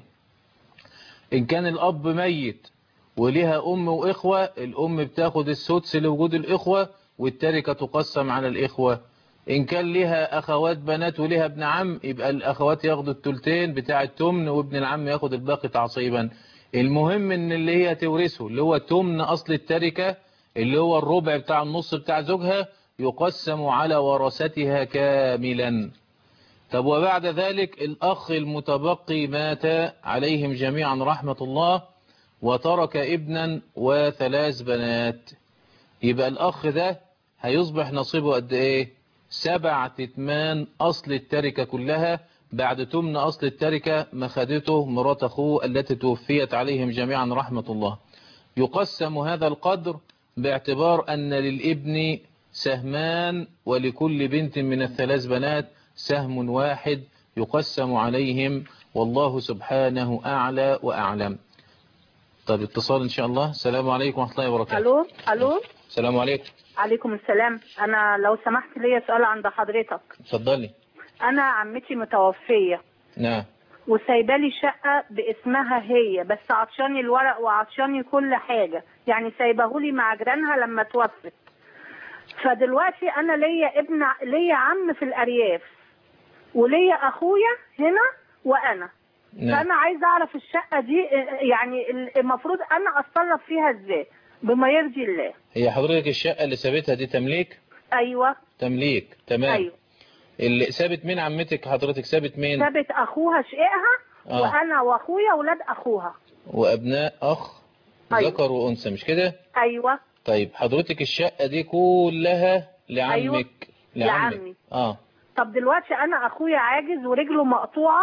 إن كان الأب ميت وليها أم وإخوة الأم بتاخد السدس لوجود الإخوة والتركة تقسم على الإخوة إن كان ليها أخوات بنات وليها ابن عم يبقى الأخوات ياخدوا التلتين بتاع التمن وابن العم ياخد الباقي تعصيبا المهم إن اللي هي تورثه اللي هو تمن أصل التركة اللي هو الربع بتاع النص بتاع زوجها يقسم على ورثتها كاملا طب وبعد ذلك الأخ المتبقي مات عليهم جميعا رحمة الله وترك ابنا وثلاث بنات يبقى الأخ ده هيصبح نصيبه قد إيه سبع تتمان أصل التركة كلها بعد تمن أصل التركة ما خدته مرات أخوه التي توفيت عليهم جميعا رحمة الله يقسم هذا القدر باعتبار أن للابن سهمان ولكل بنت من الثلاث بنات سهم واحد يقسم عليهم والله سبحانه أعلى وأعلم طب اتصال إن شاء الله السلام عليكم ورحمة الله وبركاته الو الو السلام عليكم عليكم السلام انا لو سمحت ليا سؤال عند حضرتك اتفضلي انا عمتي متوفيه نعم وسايبالي شقه باسمها هي بس عطشاني الورق وعطشاني كل حاجه يعني سايباهولي مع جيرانها لما توفت فدلوقتي انا ليا ابن ليا عم في الارياف وليا اخويا هنا وانا نعم فانا عايزه اعرف الشقه دي آه، يعني المفروض انا اتصرف فيها ازاي بما يرضي الله هي حضرتك الشقة اللي سابتها دي تمليك ايوه تمليك تمام ايوه اللي سابت مين عمتك حضرتك سابت مين سابت اخوها شقها آه. وانا واخويا ولاد اخوها وأبناء أخ أيوة. ذكر وأنثى مش كده ايوه طيب حضرتك الشقة دي كلها لعمك أيوة. لعمك لعمي. اه طب دلوقتي انا اخويا عاجز ورجله مقطوعه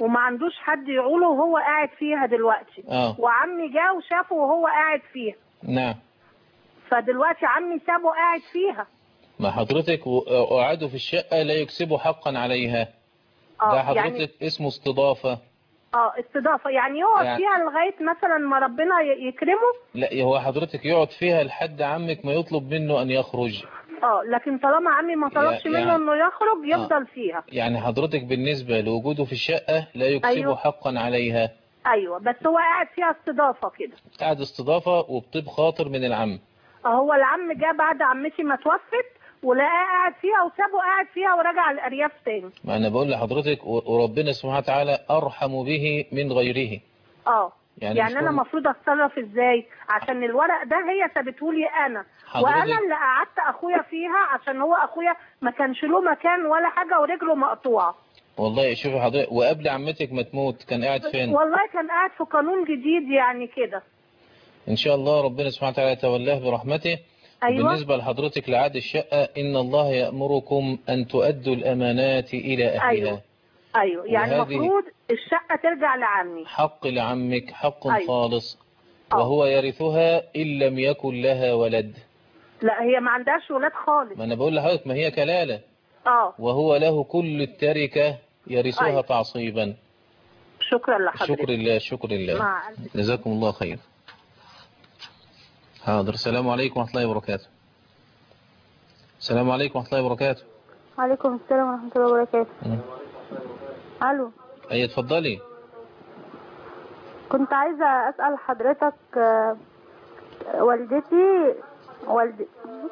وما عندوش حد يعوله وهو قاعد فيها دلوقتي اه وعمي جه وشافه وهو قاعد فيها نعم فدلوقتي عمي سابه قاعد فيها ما حضرتك و- قعدوا في الشقة لا يكسبوا حقا عليها ده اه يعني حضرتك اسمه استضافة اه استضافه يعني يقعد يعني- فيها لغايه مثلا ما ربنا ي- يكرمه لا هو حضرتك يقعد فيها لحد عمك ما يطلب منه أن يخرج اه لكن طالما عمي ما طلبش يعني- منه انه يخرج يفضل فيها يعني حضرتك بالنسبة لوجوده في الشقة لا يكسبوا أيوه. حقا عليها ايوه بس هو قاعد فيها استضافه كده قاعد استضافة وبطيب خاطر من العم اه هو العم جه بعد عمتي ما توفت ولقاه قاعد فيها وسابه قاعد فيها ورجع الارياف تاني ما أنا بقول لحضرتك و- وربنا سبحانه وتعالى أرحم به من غيره اه يعني يعني, مش انا هو- المفروض اتصرف ازاي عشان الورق ده هي سابته لي انا حضرتك- وانا اللي قعدت اخويا فيها عشان هو اخويا ما كانش له مكان ولا حاجه ورجله مقطوعه والله شوفي حضرتك وقبل عمتك ما تموت كان قاعد فين والله كان قاعد في قانون جديد يعني كده إن شاء الله ربنا سبحانه وتعالى يتولاه برحمته ايوه بالنسبة لحضرتك لعاد الشقة إن الله يأمركم أن تؤدوا الأمانات إلى أهلها أيوه. ايوه يعني وهذه- المفروض الشقه ترجع لعمي حق لعمك حق أيوه. خالص آه. وهو يرثها إن لم يكن لها ولد لا هي ما عندهاش ولاد خالص ما أنا بقول لحضرتك ما هي كلالة اه وهو له كل التركة يرثها أيوه. تعصيبا شكرا لحضرتك شكر الله شكر الله مع ألف جزاكم الله خير حاضر السلام عليكم ورحمة الله وبركاته السلام عليكم ورحمة الله وبركاته وعليكم السلام ورحمة الله وبركاته مم. ألو أي اتفضلي كنت عايزة أسأل حضرتك آه، والدتي والد...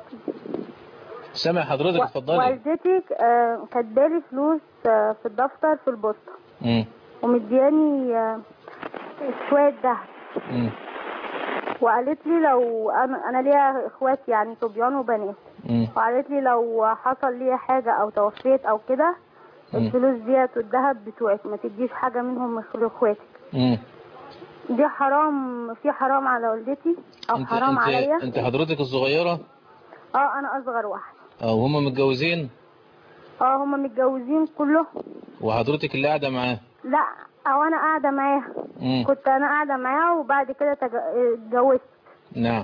سامع حضرتك اتفضلي والدتي آه، كاتبالي فلوس آه، في الدفتر في البوسطة مم. ومدياني آه، شوية دهب مم. وقالت لي لو أنا أنا ليا إخوات يعني صبيان وبنات مم. وقالت لي لو حصل لي حاجة أو توفيت أو كده مم. الفلوس ديت والذهب بتوعك ما تديش حاجة منهم لإخواتك مم. دي حرام في حرام على والدتي أو انت حرام انت عليا انت حضرتك الصغيرة اه أنا أصغر واحدة اه وهم متجوزين اه هما متجوزين كلهم وحضرتك اللي قاعدة معاه لا او انا قاعده معاها مم. كنت انا قاعده معاها وبعد كده تج- اتجوزت نعم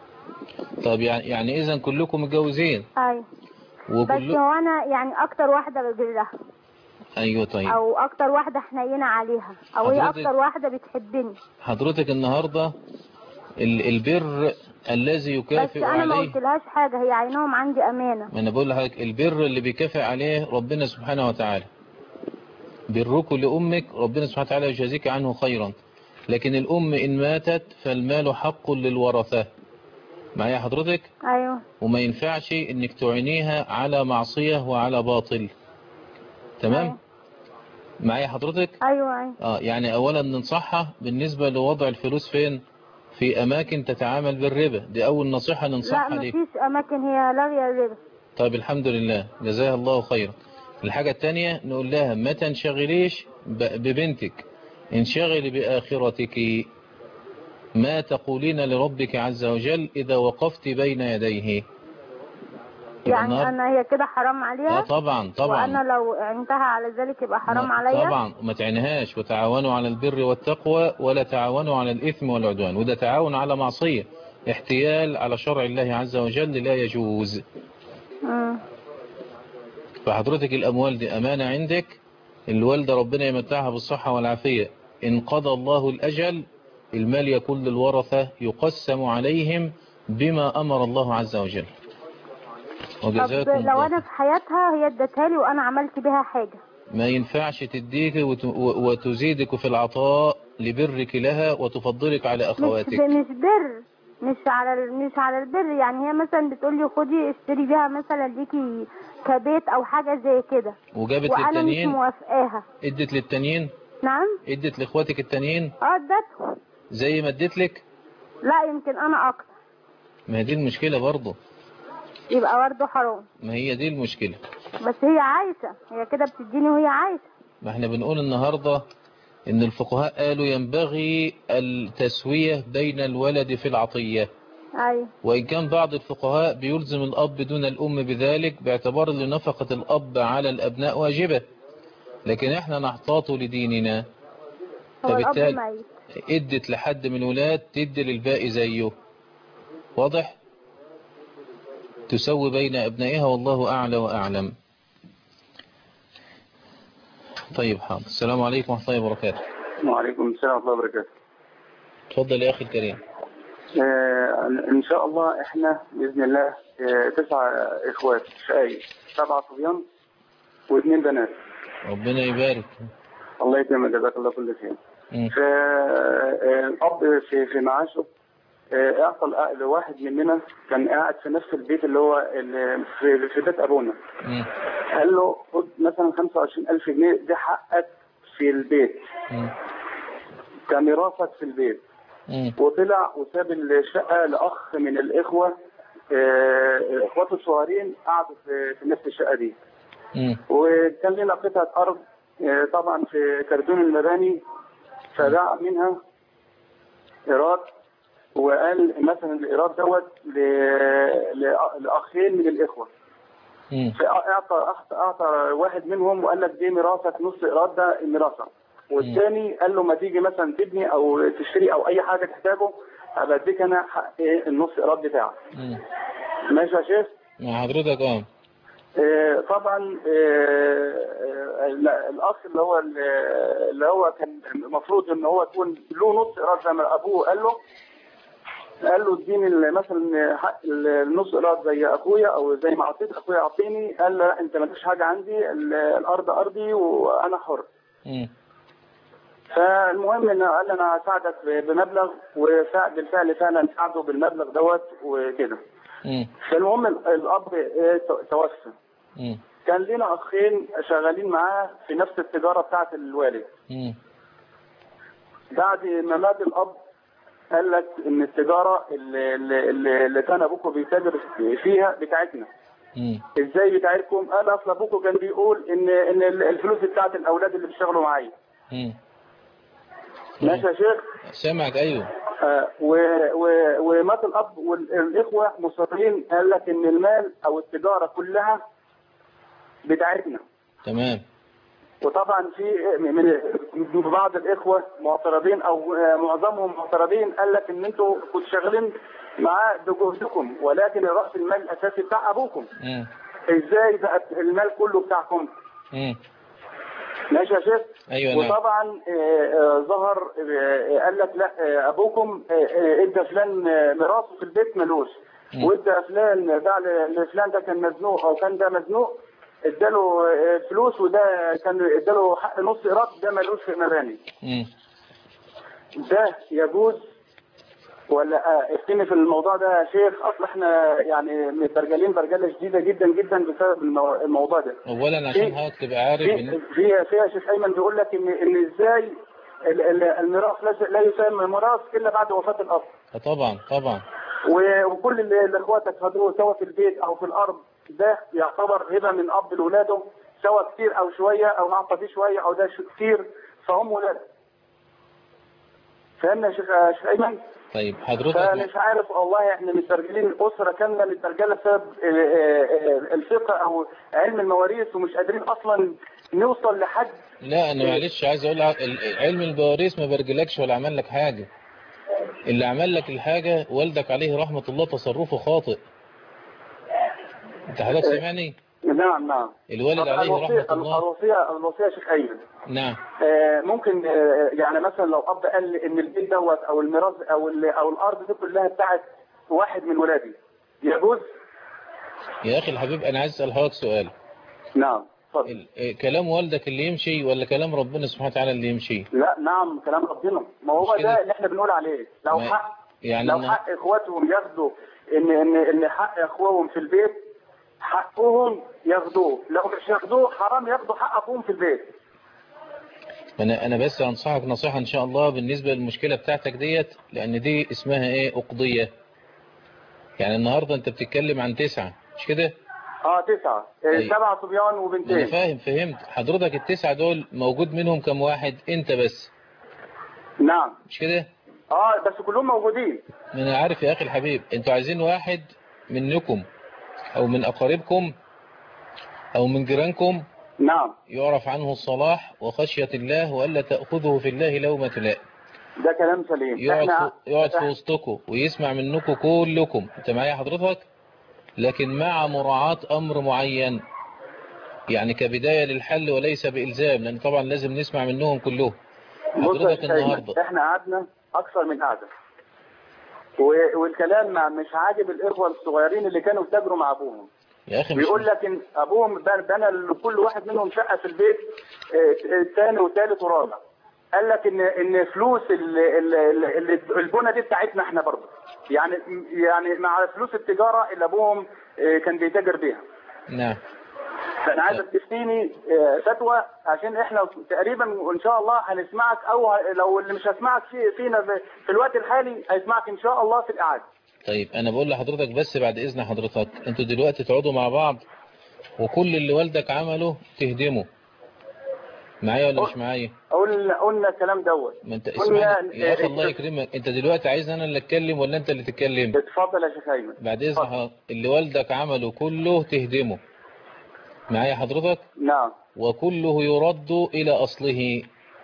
طب يعني يعني اذا كلكم متجوزين ايوه بس وكل هو انا يعني اكتر واحده بجلها ايوه طيب او اكتر واحده حنينه عليها او هي حضرتك- اكتر واحده بتحبني حضرتك النهاردة ال- البر الذي بس يكافئ انا ما عليه قلتلهاش حاجه هي عينهم عندي امانه ما انا بقول لحضرتك البر اللي بيكافئ عليه ربنا سبحانه وتعالى بركم لأمك ربنا سبحانه وتعالى يجازيك عنه خيرا لكن الأم إن ماتت فالمال حق للورثة معايا حضرتك ايوه وما ينفعش انك تعينيها على معصية وعلى باطل تمام أيوة. معايا حضرتك ايوه ايوه اه يعني اولا ننصحها بالنسبة لوضع الفلوس فين في اماكن تتعامل بالربا دي اول نصيحة لا ننصحها ليك مفيش اماكن هي لاغيه الربا طيب الحمد لله جزاها الله خيرا الحاجة التانية نقول لها ما تنشغليش ب- ببنتك انشغلي بآخرتك ما تقولين لربك عز وجل إذا وقفت بين يديه يبقى يعني النهار- انا هي كده حرام اه عليها طبعا طبعا وانا لو عنتها على ذلك يبقى حرام ما- عليا طبعا وما تعينهاش وتعاونوا على البر والتقوى ولا تعاونوا على الإثم والعدوان وده تعاون على معصية احتيال على شرع الله عز وجل لا يجوز مم. فحضرتك الأموال دي أمانة عندك الوالدة ربنا يمتعها بالصحة والعافية إن قضى الله الأجل المال يكون للورثة يقسم عليهم بما أمر الله عز وجل طب وجزاكم لو الله انا في حياتها هي ادتها لي وانا عملت بيها حاجه ما ينفعش تديك وت- و- وتزيدك في العطاء لبرك لها وتفضلك على مش أخواتك مش بر مش على ال- مش على البر يعني هي مثلا بتقول لي خدي اشتري بيها مثلا ليكي كبيت او حاجه زي كده وجابت وانا مش للتانيين موافقاها ادت للتانيين نعم ادت لاخواتك التانيين اه ادتهم زي ما ادت لك لا يمكن انا اكتر ما هي دي المشكلة برضه يبقى برضه حرام ما هي دي المشكلة بس هي عايشه هي كده بتديني وهي عايشه ما احنا بنقول النهاردة ان الفقهاء قالوا ينبغي التسوية بين الولد في العطية ايوه وإن كان بعض الفقهاء بيلزم الأب دون الأم بذلك باعتبار أن نفقة الأب على الأبناء واجبة لكن احنا نحتاط لديننا هو الاب فبالتالي ميت ادت لحد من ولاد تدي للباقي زيه واضح تسوي بين أبنائها والله أعلى وأعلم طيب حاضر السلام عليكم ورحمة الله وبركاته وعليكم السلام ورحمة الله وبركاته تفضل يا أخي الكريم آه إن شاء الله إحنا بإذن الله آه تسعة إخوات شقايق سبعة صبيان واثنين بنات ربنا يبارك الله يكرمك جزاك الله كل خير مم. فالأب في في معاشه آه، أعطى الأ- لواحد مننا كان قاعد في نفس البيت اللي هو اللي في في بيت أبونا مم. قال له خد مثلا 25000 جنيه دي حقك في البيت مم. كميراثك في البيت مم. وطلع وساب الشقة لأخ من الإخوة آه، إخواته الصغيرين قعدوا في في نفس الشقة دي مم. وكان لنا قطعة أرض آه، طبعا في كردون المباني فباع منها إيراد وقال مثلا الإيراد دوت ل- ل- لأخين من الإخوة مم. فأعطى أعطى- أعطى واحد منهم وقال لك دي ميراثك نص إيراد ده ميراثك والثاني قال له ما تيجي مثلا تبني أو تشتري أو أي حاجة تحتاجه هبقى أديك أنا حق إيه النص إيراد بتاعك مم. ماشي يا شيخ مع حضرتك اه آه، طبعا آه، آه، لا، الاخ اللي هو اللي هو كان المفروض ان هو يكون له نص ايراد زي ما ابوه قال له قال له اديني ال- مثلا حق ال- النص ايراد زي اخويا او زي ما اعطيت اخويا اعطيني قال له لا انت مالكش حاجه عندي ال- الارض ارضي وانا حر مم. فالمهم ان قال لي انا هساعدك ب- بمبلغ وبالفعل فعلا ساعده بالمبلغ دوت وكده مم. فالمهم ال- الاب آه، ت- توفى مم. كان لنا اخين شغالين معاه في نفس التجاره بتاعه الوالد مم. بعد ما مات الاب قال لك ان التجاره اللي, اللي, اللي كان ابوكم بيتاجر فيها بتاعتنا مم. ازاي بتاعتكم قال اصل ابوكم كان بيقول ان ان الفلوس بتاعت الاولاد اللي بيشتغلوا معايا مم. ماشي يا شيخ سامعك ايوه آه، و- و- ومات الاب والاخوه مصرين قال لك ان المال او التجاره كلها بتاعتنا تمام وطبعا في من من بعض الاخوه معترضين او آه، معظمهم معترضين قال لك ان انتوا كنتوا شغالين معاه بجهدكم ولكن راس المال الاساسي بتاع ابوكم مم. ازاي بقى المال كله بتاعكم مم. ماشي يا شيخ ايوه نعم وطبعا آه، آه، ظهر آه، قال لك لا آه، ابوكم آه، آه، ادى فلان آه، ميراثه في البيت ملوش مم. وادى فلان باع ل- لفلان ده كان مزنوق او كان ده مزنوق اداله آه، فلوس وده كان اداله حق نص ايراد ده ملوش في المباني مم. ده يجوز ولا آه، افتني في الموضوع ده يا شيخ اصل احنا يعني مترجلين برجله شديده جدا جدا بسبب المو- الموضوع ده اولا عشان في- حضرتك تبقى عارف في ان في في يا شيخ ايمن بيقول لك ان ان ازاي ال- ال- الميراث لا لا يسمى ميراث الا بعد وفاه الاب آه طبعا طبعا و- وكل اللي اللي اخواتك خدوه سواء في البيت او في الارض ده يعتبر هبه من اب لاولاده سواء كتير او شويه او اعطى فيه شويه او ده شو- كتير فهم ولاد فهمنا يا شيخ يا شيخ ايمن طيب حضرتك فمش عارف والله احنا مترجلين اسره كامله مترجله بسبب آه، آه، آه، الفقه او علم المواريث ومش قادرين اصلا نوصل لحد لا انا معلش عايز اقول لك ال- علم البواريث ما برجلكش ولا عمل لك حاجه اللي عمل لك الحاجه والدك عليه رحمه الله تصرفه خاطئ انت حضرتك سامعني نعم نعم الوالد طب عليه الوصية رحمه الله الوصية الوصية يا شيخ أيمن نعم آه، ممكن آه، يعني مثلا لو أب قال إن البيت دوت أو الميراث أو ال- أو الأرض دي كلها بتاعت واحد من ولادي يجوز؟ يا اخي الحبيب انا عايز اسال حضرتك سؤال نعم اتفضل ال- إيه، كلام والدك اللي يمشي ولا كلام ربنا سبحانه وتعالى اللي يمشي لا نعم كلام ربنا ما هو مش كده؟ ده اللي احنا بنقول عليه لو ما- حق يعني لو أنا- حق اخواتهم ياخدوا ان ان ان حق اخوهم في البيت حقهم ياخدوه لو مش ياخدوه حرام ياخدوا حق اخوهم في البيت انا انا بس انصحك نصيحه ان شاء الله بالنسبه للمشكله بتاعتك ديت لان دي اسمها ايه اقضيه يعني النهارده انت بتتكلم عن تسعه مش كده اه تسعة آه، أيوة. سبعة صبيان ما انا وبنتين فاهم فهمت حضرتك التسعه دول موجود منهم كم واحد انت بس نعم مش كده اه بس كلهم موجودين ما انا عارف يا اخي الحبيب انتوا عايزين واحد منكم او من اقاربكم او من جيرانكم نعم يعرف عنه الصلاح وخشية الله وألا تأخذه في الله لومة لائم ده كلام سليم يقعد احنا في- يقعد في وسطكم ويسمع منكم كلكم انت معايا حضرتك لكن مع مراعاة أمر معين يعني كبداية للحل وليس بإلزام لأن طبعا لازم نسمع منهم كلهم بص يا حضرتك شيخ النهاردة أيمن، احنا قعدنا اكثر من قعده و- والكلام مع مش عاجب الاخوه الصغيرين اللي كانوا بيتاجروا مع ابوهم يا أخي مش بيقول لك ان ابوهم بن- بنى لكل واحد منهم شقه في البيت آه، الثاني وثالث ورابع قال لك ان ان فلوس ال- ال- ال- ال- البنى دي بتاعتنا احنا برضه يعني يعني مع فلوس التجاره اللي ابوهم آه، كان بيتاجر بيها نعم فانا عايزك تفتيني آه، فتوى عشان احنا تقريبا وان شاء الله هنسمعك او ه- لو اللي مش هسمعك في فينا في- في الوقت الحالي هيسمعك ان شاء الله في الاعاده طيب أنا بقول لحضرتك بس بعد إذن حضرتك أنتوا دلوقتي تقعدوا مع بعض وكل اللي والدك عمله تهدمه معايا ولا مش معايا قلنا قلنا الكلام دوت ما انت قلنا اسمعني يا اخي آه، الله يكرمك انت دلوقتي عايز انا اللي اتكلم ولا انت اللي تتكلم اتفضل يا شيخ ايمن بعد اذن حضرتك اللي والدك عمله كله تهدمه معايا حضرتك نعم وكله يرد الى اصله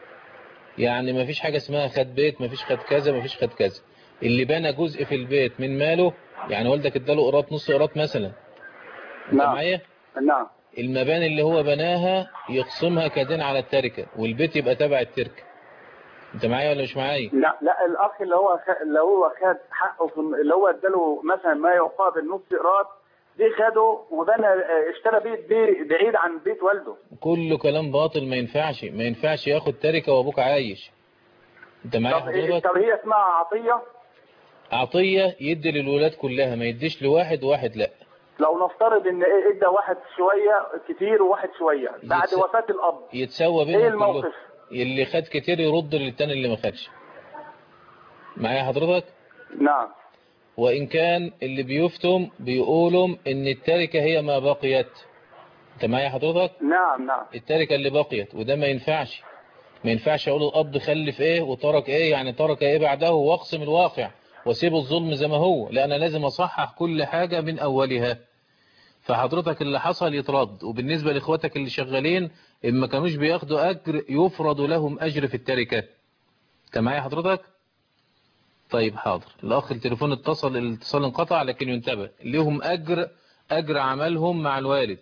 يعني ما فيش حاجة اسمها خد بيت ما فيش خد كذا ما فيش خد كذا اللي بنى جزء في البيت من ماله يعني والدك اداله قراط نص قراط مثلا انت نعم. معايا نعم المباني اللي هو بناها يقسمها كدين على التركة والبيت يبقى تبع التركة انت معايا ولا مش معايا لا لا الاخ اللي هو خ... اللي هو خد حقه في اللي هو اداله مثلا ما يقابل نص قراط دي خده وبنى آه، اشترى بيت بي بعيد عن بيت والده كله كلام باطل ما ينفعش ما ينفعش ياخد تركة وابوك عايش انت معايا طب, إيه حضرتك طب هي اسمها عطيه عطية يدي للولاد كلها ما يديش لواحد واحد لا لو نفترض ان إيه ادى واحد شويه كتير وواحد شويه بعد يتس- وفاه الاب يتسوى ايه بينهم الموقف كلهم اللي خد كتير يرد للتاني اللي ما خدش معايا حضرتك نعم وإن كان اللي بيفتم بيقولوا إن التركة هي ما بقيت أنت معايا حضرتك نعم نعم التركة اللي بقيت وده ما ينفعش ما ينفعش أقول الأب خلف إيه وترك إيه يعني ترك إيه بعده وأقسم الواقع واسيب الظلم زي ما هو لا أنا لازم أصحح كل حاجة من أولها فحضرتك اللي حصل يترد وبالنسبة لإخواتك اللي شغالين إن ما كانوش بياخدوا أجر يفرض لهم أجر في التركة أنت معايا حضرتك طيب حاضر الأخ التليفون اتصل الاتصال انقطع لكن ينتبه ليهم أجر أجر عملهم مع الوالد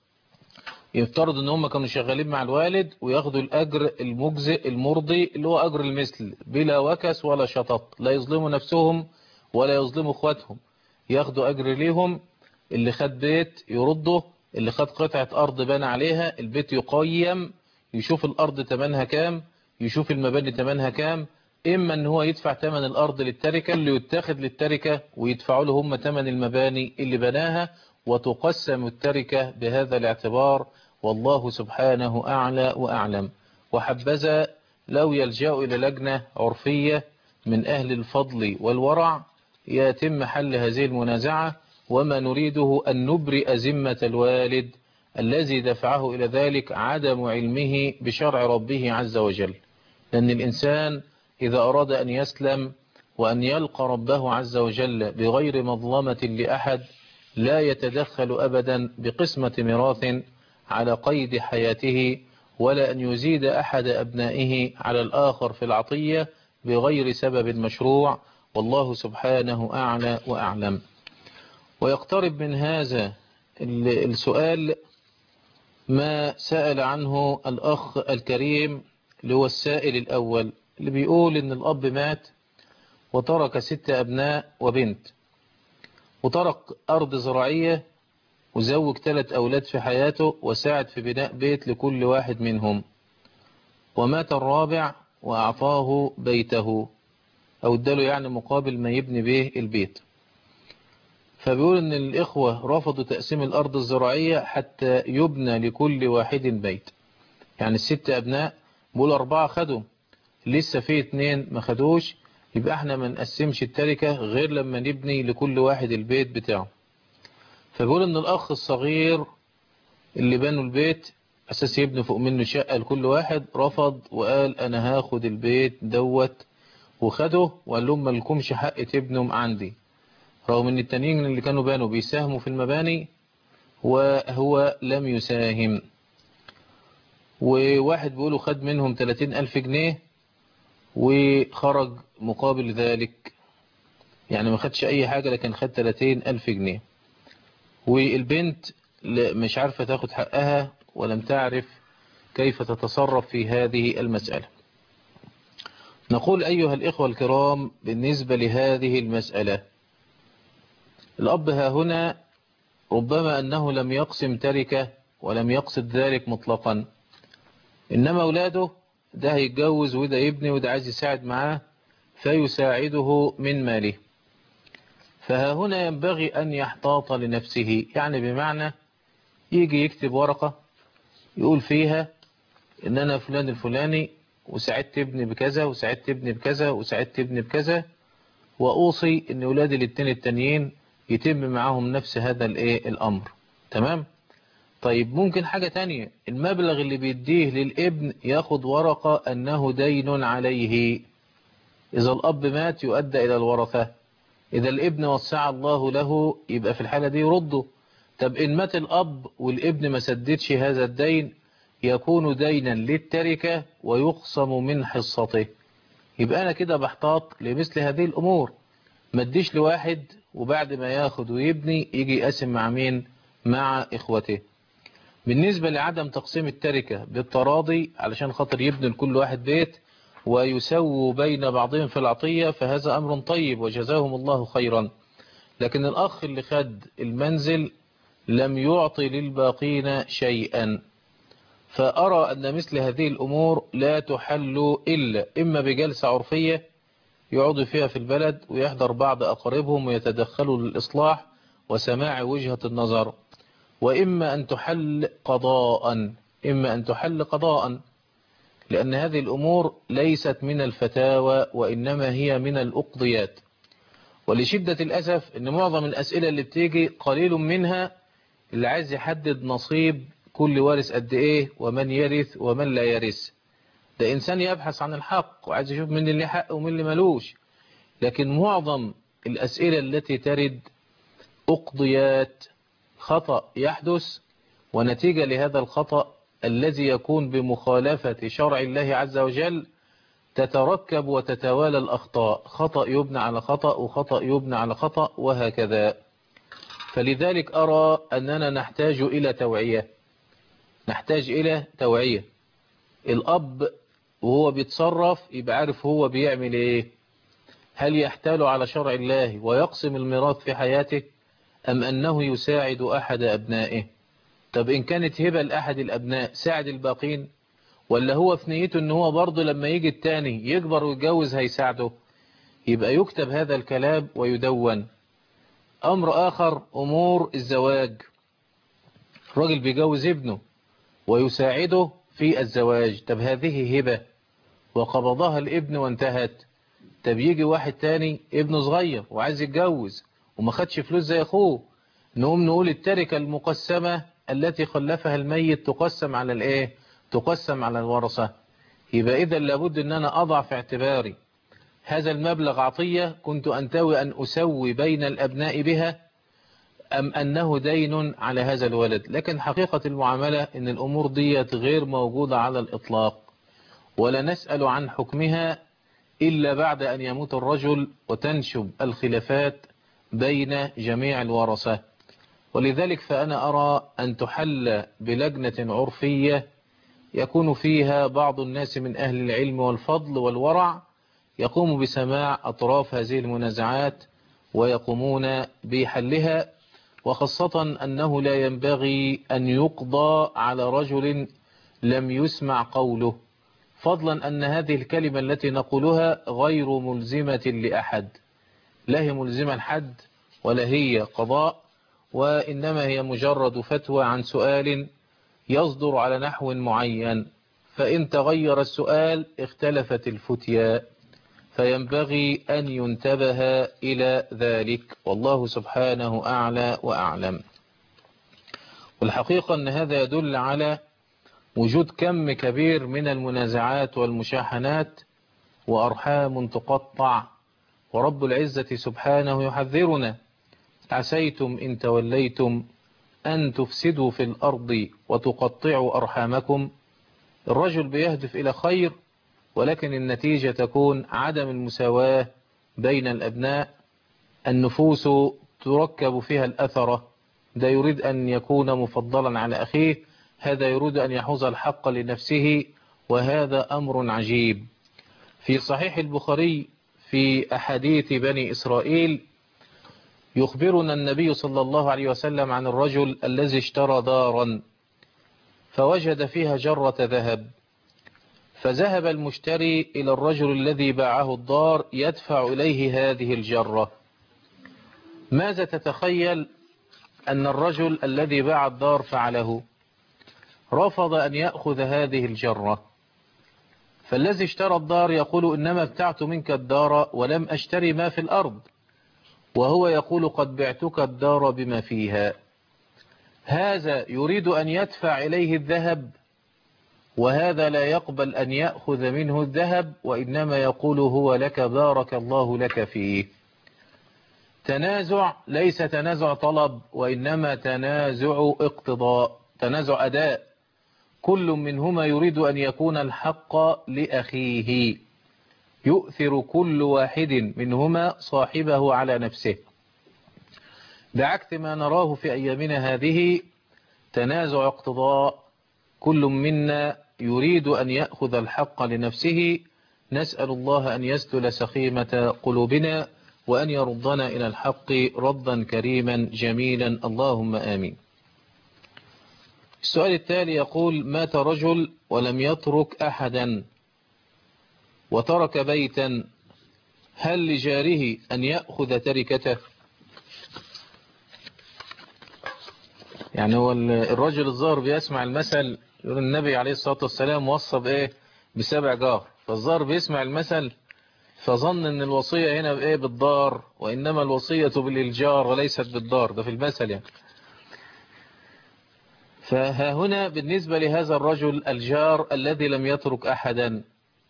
يفترض ان هم كانوا شغالين مع الوالد وياخدوا الاجر المجزئ المرضي اللي هو اجر المثل بلا وكس ولا شطط لا يظلموا نفسهم ولا يظلموا اخواتهم ياخدوا اجر ليهم اللي خد بيت يرده اللي خد قطعة ارض بنى عليها البيت يقيم يشوف الارض تمنها كام يشوف المباني تمنها كام اما ان هو يدفع تمن الارض للتركة اللي يتاخد للتركة ويدفعوا له هم تمن المباني اللي بناها وتقسم التركة بهذا الاعتبار والله سبحانه أعلى وأعلم وحبذا لو يلجأ إلى لجنة عرفية من أهل الفضل والورع يتم حل هذه المنازعة وما نريده أن نبرئ ذمة الوالد الذي دفعه إلى ذلك عدم علمه بشرع ربه عز وجل لأن الإنسان إذا أراد أن يسلم وأن يلقى ربه عز وجل بغير مظلمة لأحد لا يتدخل أبدا بقسمة ميراث على قيد حياته ولا أن يزيد أحد أبنائه على الآخر في العطية بغير سبب مشروع والله سبحانه أعلى وأعلم ويقترب من هذا السؤال ما سأل عنه الأخ الكريم اللي هو السائل الأول اللي بيقول إن الأب مات وترك ست أبناء وبنت وترك أرض زراعية وزوج ثلاث أولاد في حياته وساعد في بناء بيت لكل واحد منهم ومات الرابع وأعطاه بيته أو اداله يعني مقابل ما يبني به البيت فبيقول ان الإخوة رفضوا تقسيم الأرض الزراعية حتى يبنى لكل واحد بيت يعني الست أبناء بيقول أربعة خدوا لسه في اتنين ما خدوش يبقى احنا ما نقسمش التركة غير لما نبني لكل واحد البيت بتاعه فبيقول ان الأخ الصغير اللي بنوا البيت أساس يبنوا فوق منه شقة لكل واحد رفض وقال أنا هاخد البيت دوت وخده وقال لهم مالكمش حق تبنوا عندي رغم ان التانيين اللي كانوا بانوا بيساهموا في المباني وهو لم يساهم وواحد بيقوله خد منهم 30 ألف جنيه وخرج مقابل ذلك يعني ما خدش أي حاجة لكن خد 30 ألف جنيه والبنت مش عارفة تاخد حقها ولم تعرف كيف تتصرف في هذه المسألة نقول أيها الإخوة الكرام بالنسبة لهذه المسألة الأب ها هنا ربما أنه لم يقسم تركة ولم يقصد ذلك مطلقا إنما أولاده ده هيتجوز وده يبني وده عايز يساعد معاه فيساعده من ماله فها هنا ينبغي أن يحتاط لنفسه يعني بمعنى يجي يكتب ورقة يقول فيها إن أنا فلان الفلاني وساعدت ابني بكذا وساعدت ابني بكذا وساعدت ابني بكذا وأوصي إن أولادي الاثنين التانيين يتم معاهم نفس هذا الايه الأمر تمام طيب ممكن حاجة تانية المبلغ اللي بيديه للابن ياخد ورقة أنه دين عليه إذا الأب مات يؤدى إلى الورثة إذا الابن وسع الله له يبقى في الحالة دي يرده طب إن مات الأب والابن ما سددش هذا الدين يكون دينا للتركة ويقسم من حصته يبقى أنا كده بحتاط لمثل هذه الأمور ما اديش لواحد وبعد ما ياخد ويبني يجي يقسم مع مين مع إخوته بالنسبة لعدم تقسيم التركة بالتراضي علشان خاطر يبني لكل واحد بيت ويسووا بين بعضهم في العطية فهذا أمر طيب وجزاهم الله خيرا لكن الأخ اللي خد المنزل لم يعطي للباقين شيئا فأرى أن مثل هذه الأمور لا تحل إلا إما بجلسة عرفية يقعدوا فيها في البلد ويحضر بعض أقاربهم ويتدخلوا للإصلاح وسماع وجهة النظر وإما أن تحل قضاء إما أن تحل قضاء لأن هذه الأمور ليست من الفتاوى وإنما هي من الأقضيات ولشدة الأسف أن معظم الأسئلة اللي بتيجي قليل منها اللي عايز يحدد نصيب كل وارث قد إيه ومن يرث ومن لا يرث ده إنسان يبحث عن الحق وعايز يشوف من اللي حق ومن اللي ملوش لكن معظم الأسئلة التي ترد أقضيات خطأ يحدث ونتيجة لهذا الخطأ الذي يكون بمخالفة شرع الله عز وجل تتركب وتتوالى الأخطاء خطأ يبنى على خطأ وخطأ يبنى على خطأ وهكذا فلذلك أرى أننا نحتاج إلى توعية نحتاج إلى توعية الأب وهو بيتصرف يبقى عارف هو بيعمل إيه هل يحتال على شرع الله ويقسم الميراث في حياته أم أنه يساعد أحد أبنائه طب إن كانت هبة لأحد الأبناء ساعد الباقين ولا هو في نيته أن هو برضه لما يجي التاني يكبر ويتجوز هيساعده يبقى يكتب هذا الكلام ويدون أمر آخر أمور الزواج الراجل بيجوز ابنه ويساعده في الزواج طب هذه هبة وقبضها الابن وانتهت طب يجي واحد تاني ابنه صغير وعايز يتجوز وما خدش فلوس زي أخوه نقوم نقول التركة المقسمة التي خلفها الميت تقسم على الايه تقسم على الورثة يبقى إذا لابد أن أنا أضع في اعتباري هذا المبلغ عطية كنت أنتوي أن أسوي بين الأبناء بها أم أنه دين على هذا الولد لكن حقيقة المعاملة أن الأمور دي غير موجودة على الإطلاق ولا نسأل عن حكمها إلا بعد أن يموت الرجل وتنشب الخلافات بين جميع الورثة ولذلك فأنا أرى أن تحل بلجنة عرفية يكون فيها بعض الناس من أهل العلم والفضل والورع يقوم بسماع أطراف هذه المنازعات ويقومون بحلها وخاصة أنه لا ينبغي أن يقضى على رجل لم يسمع قوله فضلا أن هذه الكلمة التي نقولها غير ملزمة لأحد لا هي ملزمة لحد ولا هي قضاء وإنما هي مجرد فتوى عن سؤال يصدر على نحو معين فإن تغير السؤال اختلفت الفتيا فينبغي أن ينتبه إلى ذلك والله سبحانه أعلى وأعلم والحقيقة أن هذا يدل على وجود كم كبير من المنازعات والمشاحنات وأرحام تقطع ورب العزة سبحانه يحذرنا عسيتم إن توليتم أن تفسدوا في الأرض وتقطعوا أرحامكم الرجل بيهدف إلى خير ولكن النتيجة تكون عدم المساواة بين الأبناء النفوس تركب فيها الأثرة ده يريد أن يكون مفضلا على أخيه هذا يريد أن يحوز الحق لنفسه وهذا أمر عجيب في صحيح البخاري في أحاديث بني إسرائيل يخبرنا النبي صلى الله عليه وسلم عن الرجل الذي اشترى دارا فوجد فيها جرة ذهب فذهب المشتري إلى الرجل الذي باعه الدار يدفع إليه هذه الجرة ماذا تتخيل أن الرجل الذي باع الدار فعله رفض أن يأخذ هذه الجرة فالذي اشترى الدار يقول إنما ابتعت منك الدار ولم أشتري ما في الأرض وهو يقول قد بعتك الدار بما فيها هذا يريد أن يدفع إليه الذهب وهذا لا يقبل أن يأخذ منه الذهب وإنما يقول هو لك بارك الله لك فيه تنازع ليس تنازع طلب وإنما تنازع اقتضاء تنازع أداء كل منهما يريد أن يكون الحق لأخيه يؤثر كل واحد منهما صاحبه على نفسه بعكس ما نراه في أيامنا هذه تنازع اقتضاء كل منا يريد أن يأخذ الحق لنفسه نسأل الله أن يسدل سخيمة قلوبنا وأن يردنا إلى الحق ردا كريما جميلا اللهم آمين السؤال التالي يقول مات رجل ولم يترك أحدا وترك بيتا هل لجاره أن يأخذ تركته يعني هو الرجل الظاهر بيسمع المثل يقول النبي عليه الصلاة والسلام وصى بإيه بسبع جار فالظاهر بيسمع المثل فظن ان الوصية هنا بإيه بالدار وإنما الوصية بالإلجار وليست بالدار ده في المثل يعني فها هنا بالنسبة لهذا الرجل الجار الذي لم يترك أحدا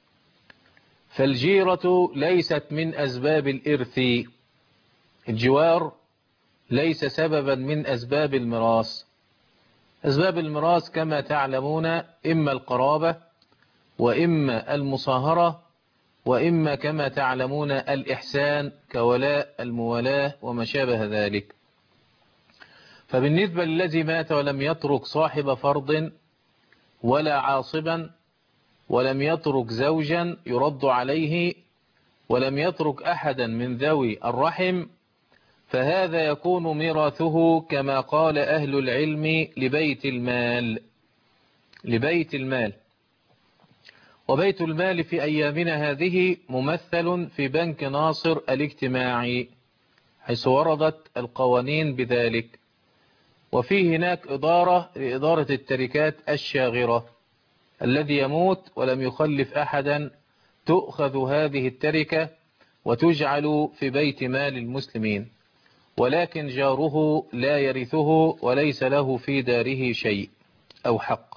فالجيرة ليست من أسباب الإرث الجوار ليس سببا من أسباب الميراث أسباب الميراث كما تعلمون إما القرابة وإما المصاهرة وإما كما تعلمون الإحسان كولاء الموالاة وما شابه ذلك فبالنسبة للذي مات ولم يترك صاحب فرض ولا عاصبا ولم يترك زوجا يرد عليه ولم يترك أحدا من ذوي الرحم فهذا يكون ميراثه كما قال أهل العلم لبيت المال لبيت المال وبيت المال في أيامنا هذه ممثل في بنك ناصر الاجتماعي حيث وردت القوانين بذلك وفي هناك إدارة لإدارة التركات الشاغرة الذي يموت ولم يخلف أحدا تؤخذ هذه التركة وتجعل في بيت مال المسلمين ولكن جاره لا يرثه وليس له في داره شيء أو حق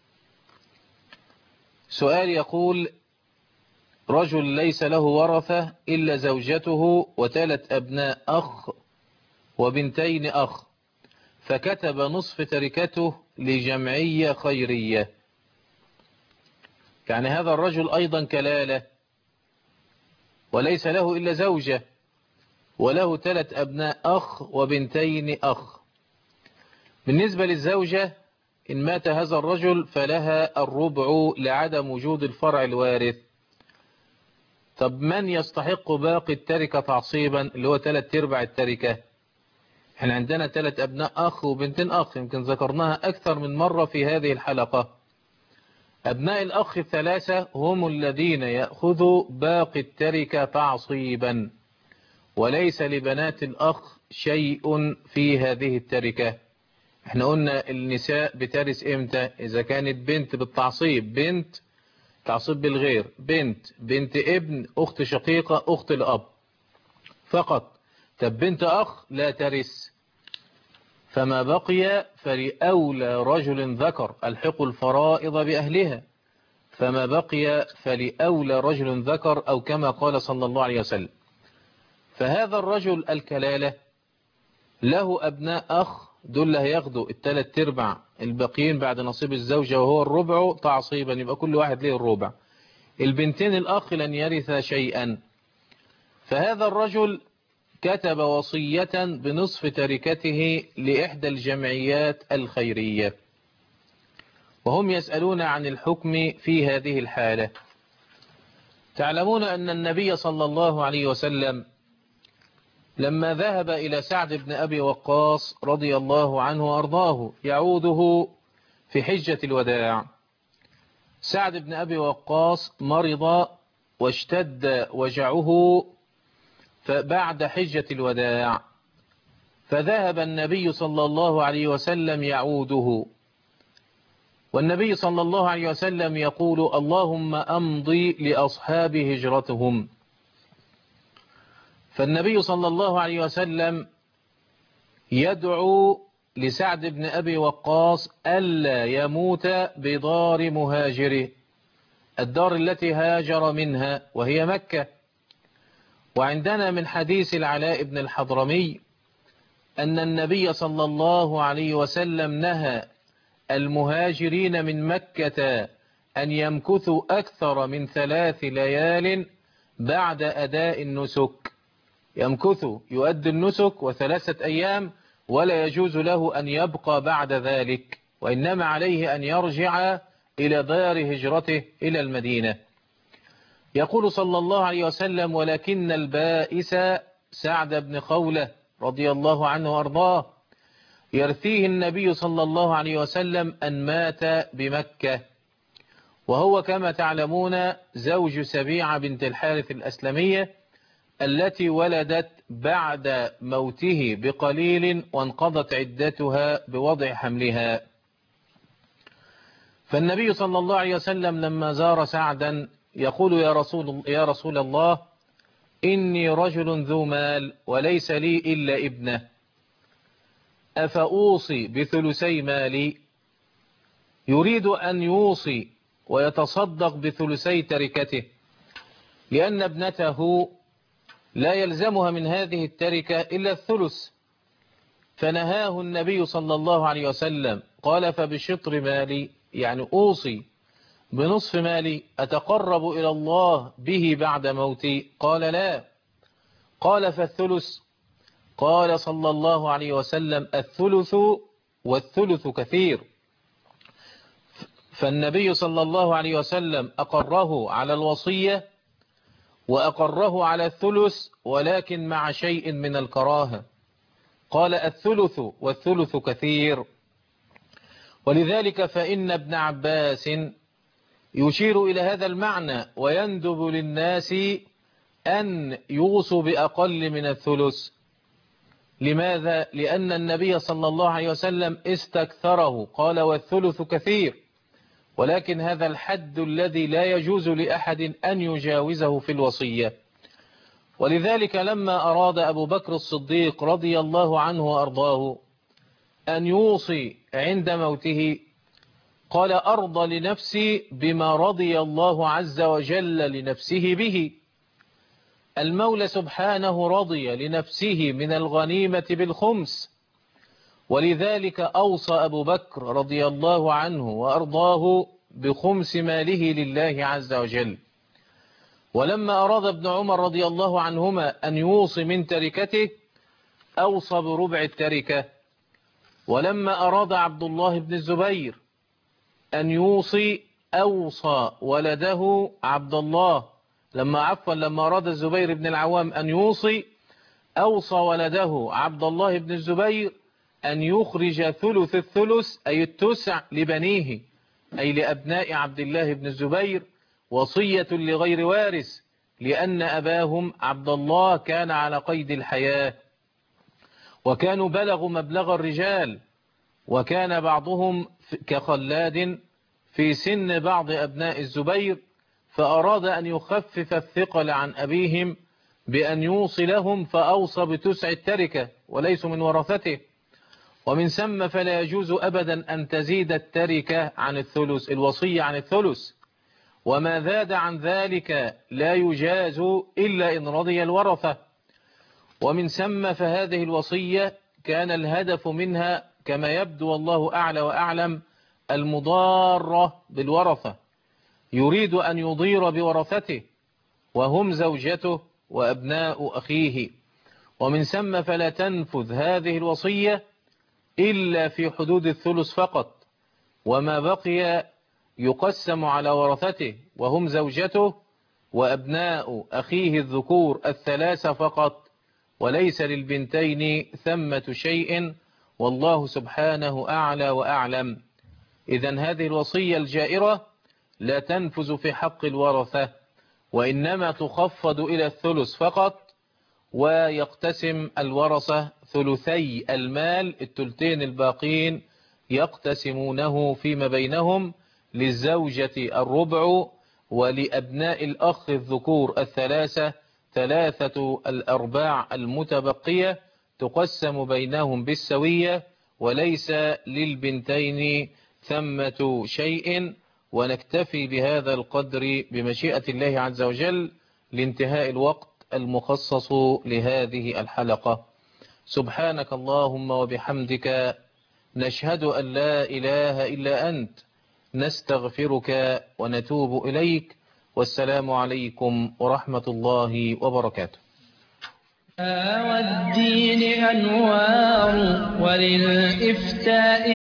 سؤال يقول رجل ليس له ورثة إلا زوجته وثلاث أبناء أخ وبنتين أخ فكتب نصف تركته لجمعية خيرية يعني هذا الرجل أيضا كلالة وليس له إلا زوجة وله ثلاث أبناء أخ وبنتين أخ بالنسبة للزوجة إن مات هذا الرجل فلها الربع لعدم وجود الفرع الوارث طب من يستحق باقي التركة تعصيبا اللي هو ثلاث ارباع التركة احنا عندنا ثلاث أبناء أخ وبنتين أخ يمكن ذكرناها أكثر من مرة في هذه الحلقة أبناء الأخ الثلاثة هم الذين يأخذوا باقي التركة تعصيبا وليس لبنات الأخ شيء في هذه التركة احنا قلنا النساء بترث امتى اذا كانت بنت بالتعصيب بنت تعصيب بالغير بنت بنت ابن اخت شقيقة اخت الاب فقط طب بنت اخ لا ترث فما بقي فلأولى رجل ذكر الحق الفرائض بأهلها فما بقي فلأولى رجل ذكر أو كما قال صلى الله عليه وسلم فهذا الرجل الكلالة له أبناء أخ دول اللي هياخدوا التلات ارباع الباقيين بعد نصيب الزوجة وهو الربع تعصيبا يبقى كل واحد ليه الربع البنتين الأخ لن يرث شيئا فهذا الرجل كتب وصية بنصف تركته لإحدى الجمعيات الخيرية وهم يسألون عن الحكم في هذه الحالة تعلمون أن النبي صلى الله عليه وسلم لما ذهب إلى سعد بن أبي وقاص رضي الله عنه وأرضاه يعوده في حجة الوداع سعد بن أبي وقاص مرض واشتد وجعه فبعد حجة الوداع فذهب النبي صلى الله عليه وسلم يعوده والنبي صلى الله عليه وسلم يقول اللهم أمضي لأصحاب هجرتهم فالنبي صلى الله عليه وسلم يدعو لسعد بن أبي وقاص ألا يموت بدار مهاجره الدار التي هاجر منها وهي مكة وعندنا من حديث العلاء بن الحضرمي أن النبي صلى الله عليه وسلم نهى المهاجرين من مكة أن يمكثوا أكثر من ثلاث ليال بعد أداء النسك يمكث يؤدي النسك وثلاثة أيام ولا يجوز له أن يبقى بعد ذلك وإنما عليه أن يرجع إلى دار هجرته إلى المدينة يقول صلى الله عليه وسلم ولكن البائس سعد بن خولة رضي الله عنه وأرضاه يرثيه النبي صلى الله عليه وسلم أن مات بمكة وهو كما تعلمون زوج سبيعة بنت الحارث الأسلمية التي ولدت بعد موته بقليل وانقضت عدتها بوضع حملها فالنبي صلى الله عليه وسلم لما زار سعدا يقول يا رسول, يا رسول الله إني رجل ذو مال وليس لي إلا ابنه أفأوصي بثلثي مالي يريد أن يوصي ويتصدق بثلثي تركته لأن ابنته لا يلزمها من هذه التركة إلا الثلث فنهاه النبي صلى الله عليه وسلم قال فبشطر مالي يعني أوصي بنصف مالي أتقرب إلى الله به بعد موتي قال لا قال فالثلث قال صلى الله عليه وسلم الثلث والثلث كثير فالنبي صلى الله عليه وسلم أقره على الوصية وأقره على الثلث ولكن مع شيء من الكراهة قال الثلث والثلث كثير ولذلك فإن ابن عباس يشير إلى هذا المعنى ويندب للناس أن يوصوا بأقل من الثلث لماذا؟ لأن النبي صلى الله عليه وسلم استكثره قال والثلث كثير ولكن هذا الحد الذي لا يجوز لأحد أن يجاوزه في الوصية ولذلك لما أراد أبو بكر الصديق رضي الله عنه وأرضاه أن يوصي عند موته قال أرضى لنفسي بما رضي الله عز وجل لنفسه به المولى سبحانه رضي لنفسه من الغنيمة بالخمس ولذلك أوصى أبو بكر رضي الله عنه وأرضاه بخمس ماله لله عز وجل ولما أراد ابن عمر رضي الله عنهما أن يوصي من تركته أوصى بربع التركة ولما أراد عبد الله بن الزبير أن يوصي أوصى ولده عبد الله لما عفوا لما أراد الزبير بن العوام أن يوصي أوصى ولده عبد الله بن الزبير أن يخرج ثلث الثلث أي التسع لبنيه أي لأبناء عبد الله بن الزبير وصية لغير وارث لأن أباهم عبد الله كان على قيد الحياة وكانوا بلغوا مبلغ الرجال وكان بعضهم كخلاد في سن بعض أبناء الزبير فأراد أن يخفف الثقل عن أبيهم بأن يوصي لهم فأوصى بتسع التركة وليسوا من ورثته ومن ثم فلا يجوز أبدا أن تزيد التركة عن الثلث الوصية عن الثلث وما زاد عن ذلك لا يجاز إلا إن رضي الورثة ومن ثم فهذه الوصية كان الهدف منها كما يبدو والله أعلى وأعلم المضارة بالورثة يريد أن يضير بورثته وهم زوجته وأبناء أخيه ومن ثم فلا تنفذ هذه الوصية إلا في حدود الثلث فقط وما بقي يقسم على ورثته وهم زوجته وأبناء أخيه الذكور الثلاثة فقط وليس للبنتين ثمة شيء والله سبحانه أعلى وأعلم إذا هذه الوصية الجائرة لا تنفذ في حق الورثة وإنما تخفض إلى الثلث فقط ويقتسم الورثة ثلثي المال التلتين الباقين يقتسمونه فيما بينهم للزوجة الربع ولأبناء الأخ الذكور الثلاثة ثلاثة الأرباع المتبقية تقسم بينهم بالسوية وليس للبنتين ثمة شيء ونكتفي بهذا القدر بمشيئة الله عز وجل لانتهاء الوقت المخصص لهذه الحلقة سبحانك اللهم وبحمدك نشهد أن لا إله إلا أنت نستغفرك ونتوب إليك والسلام عليكم ورحمة الله وبركاته والدين أنوار وللإفتاء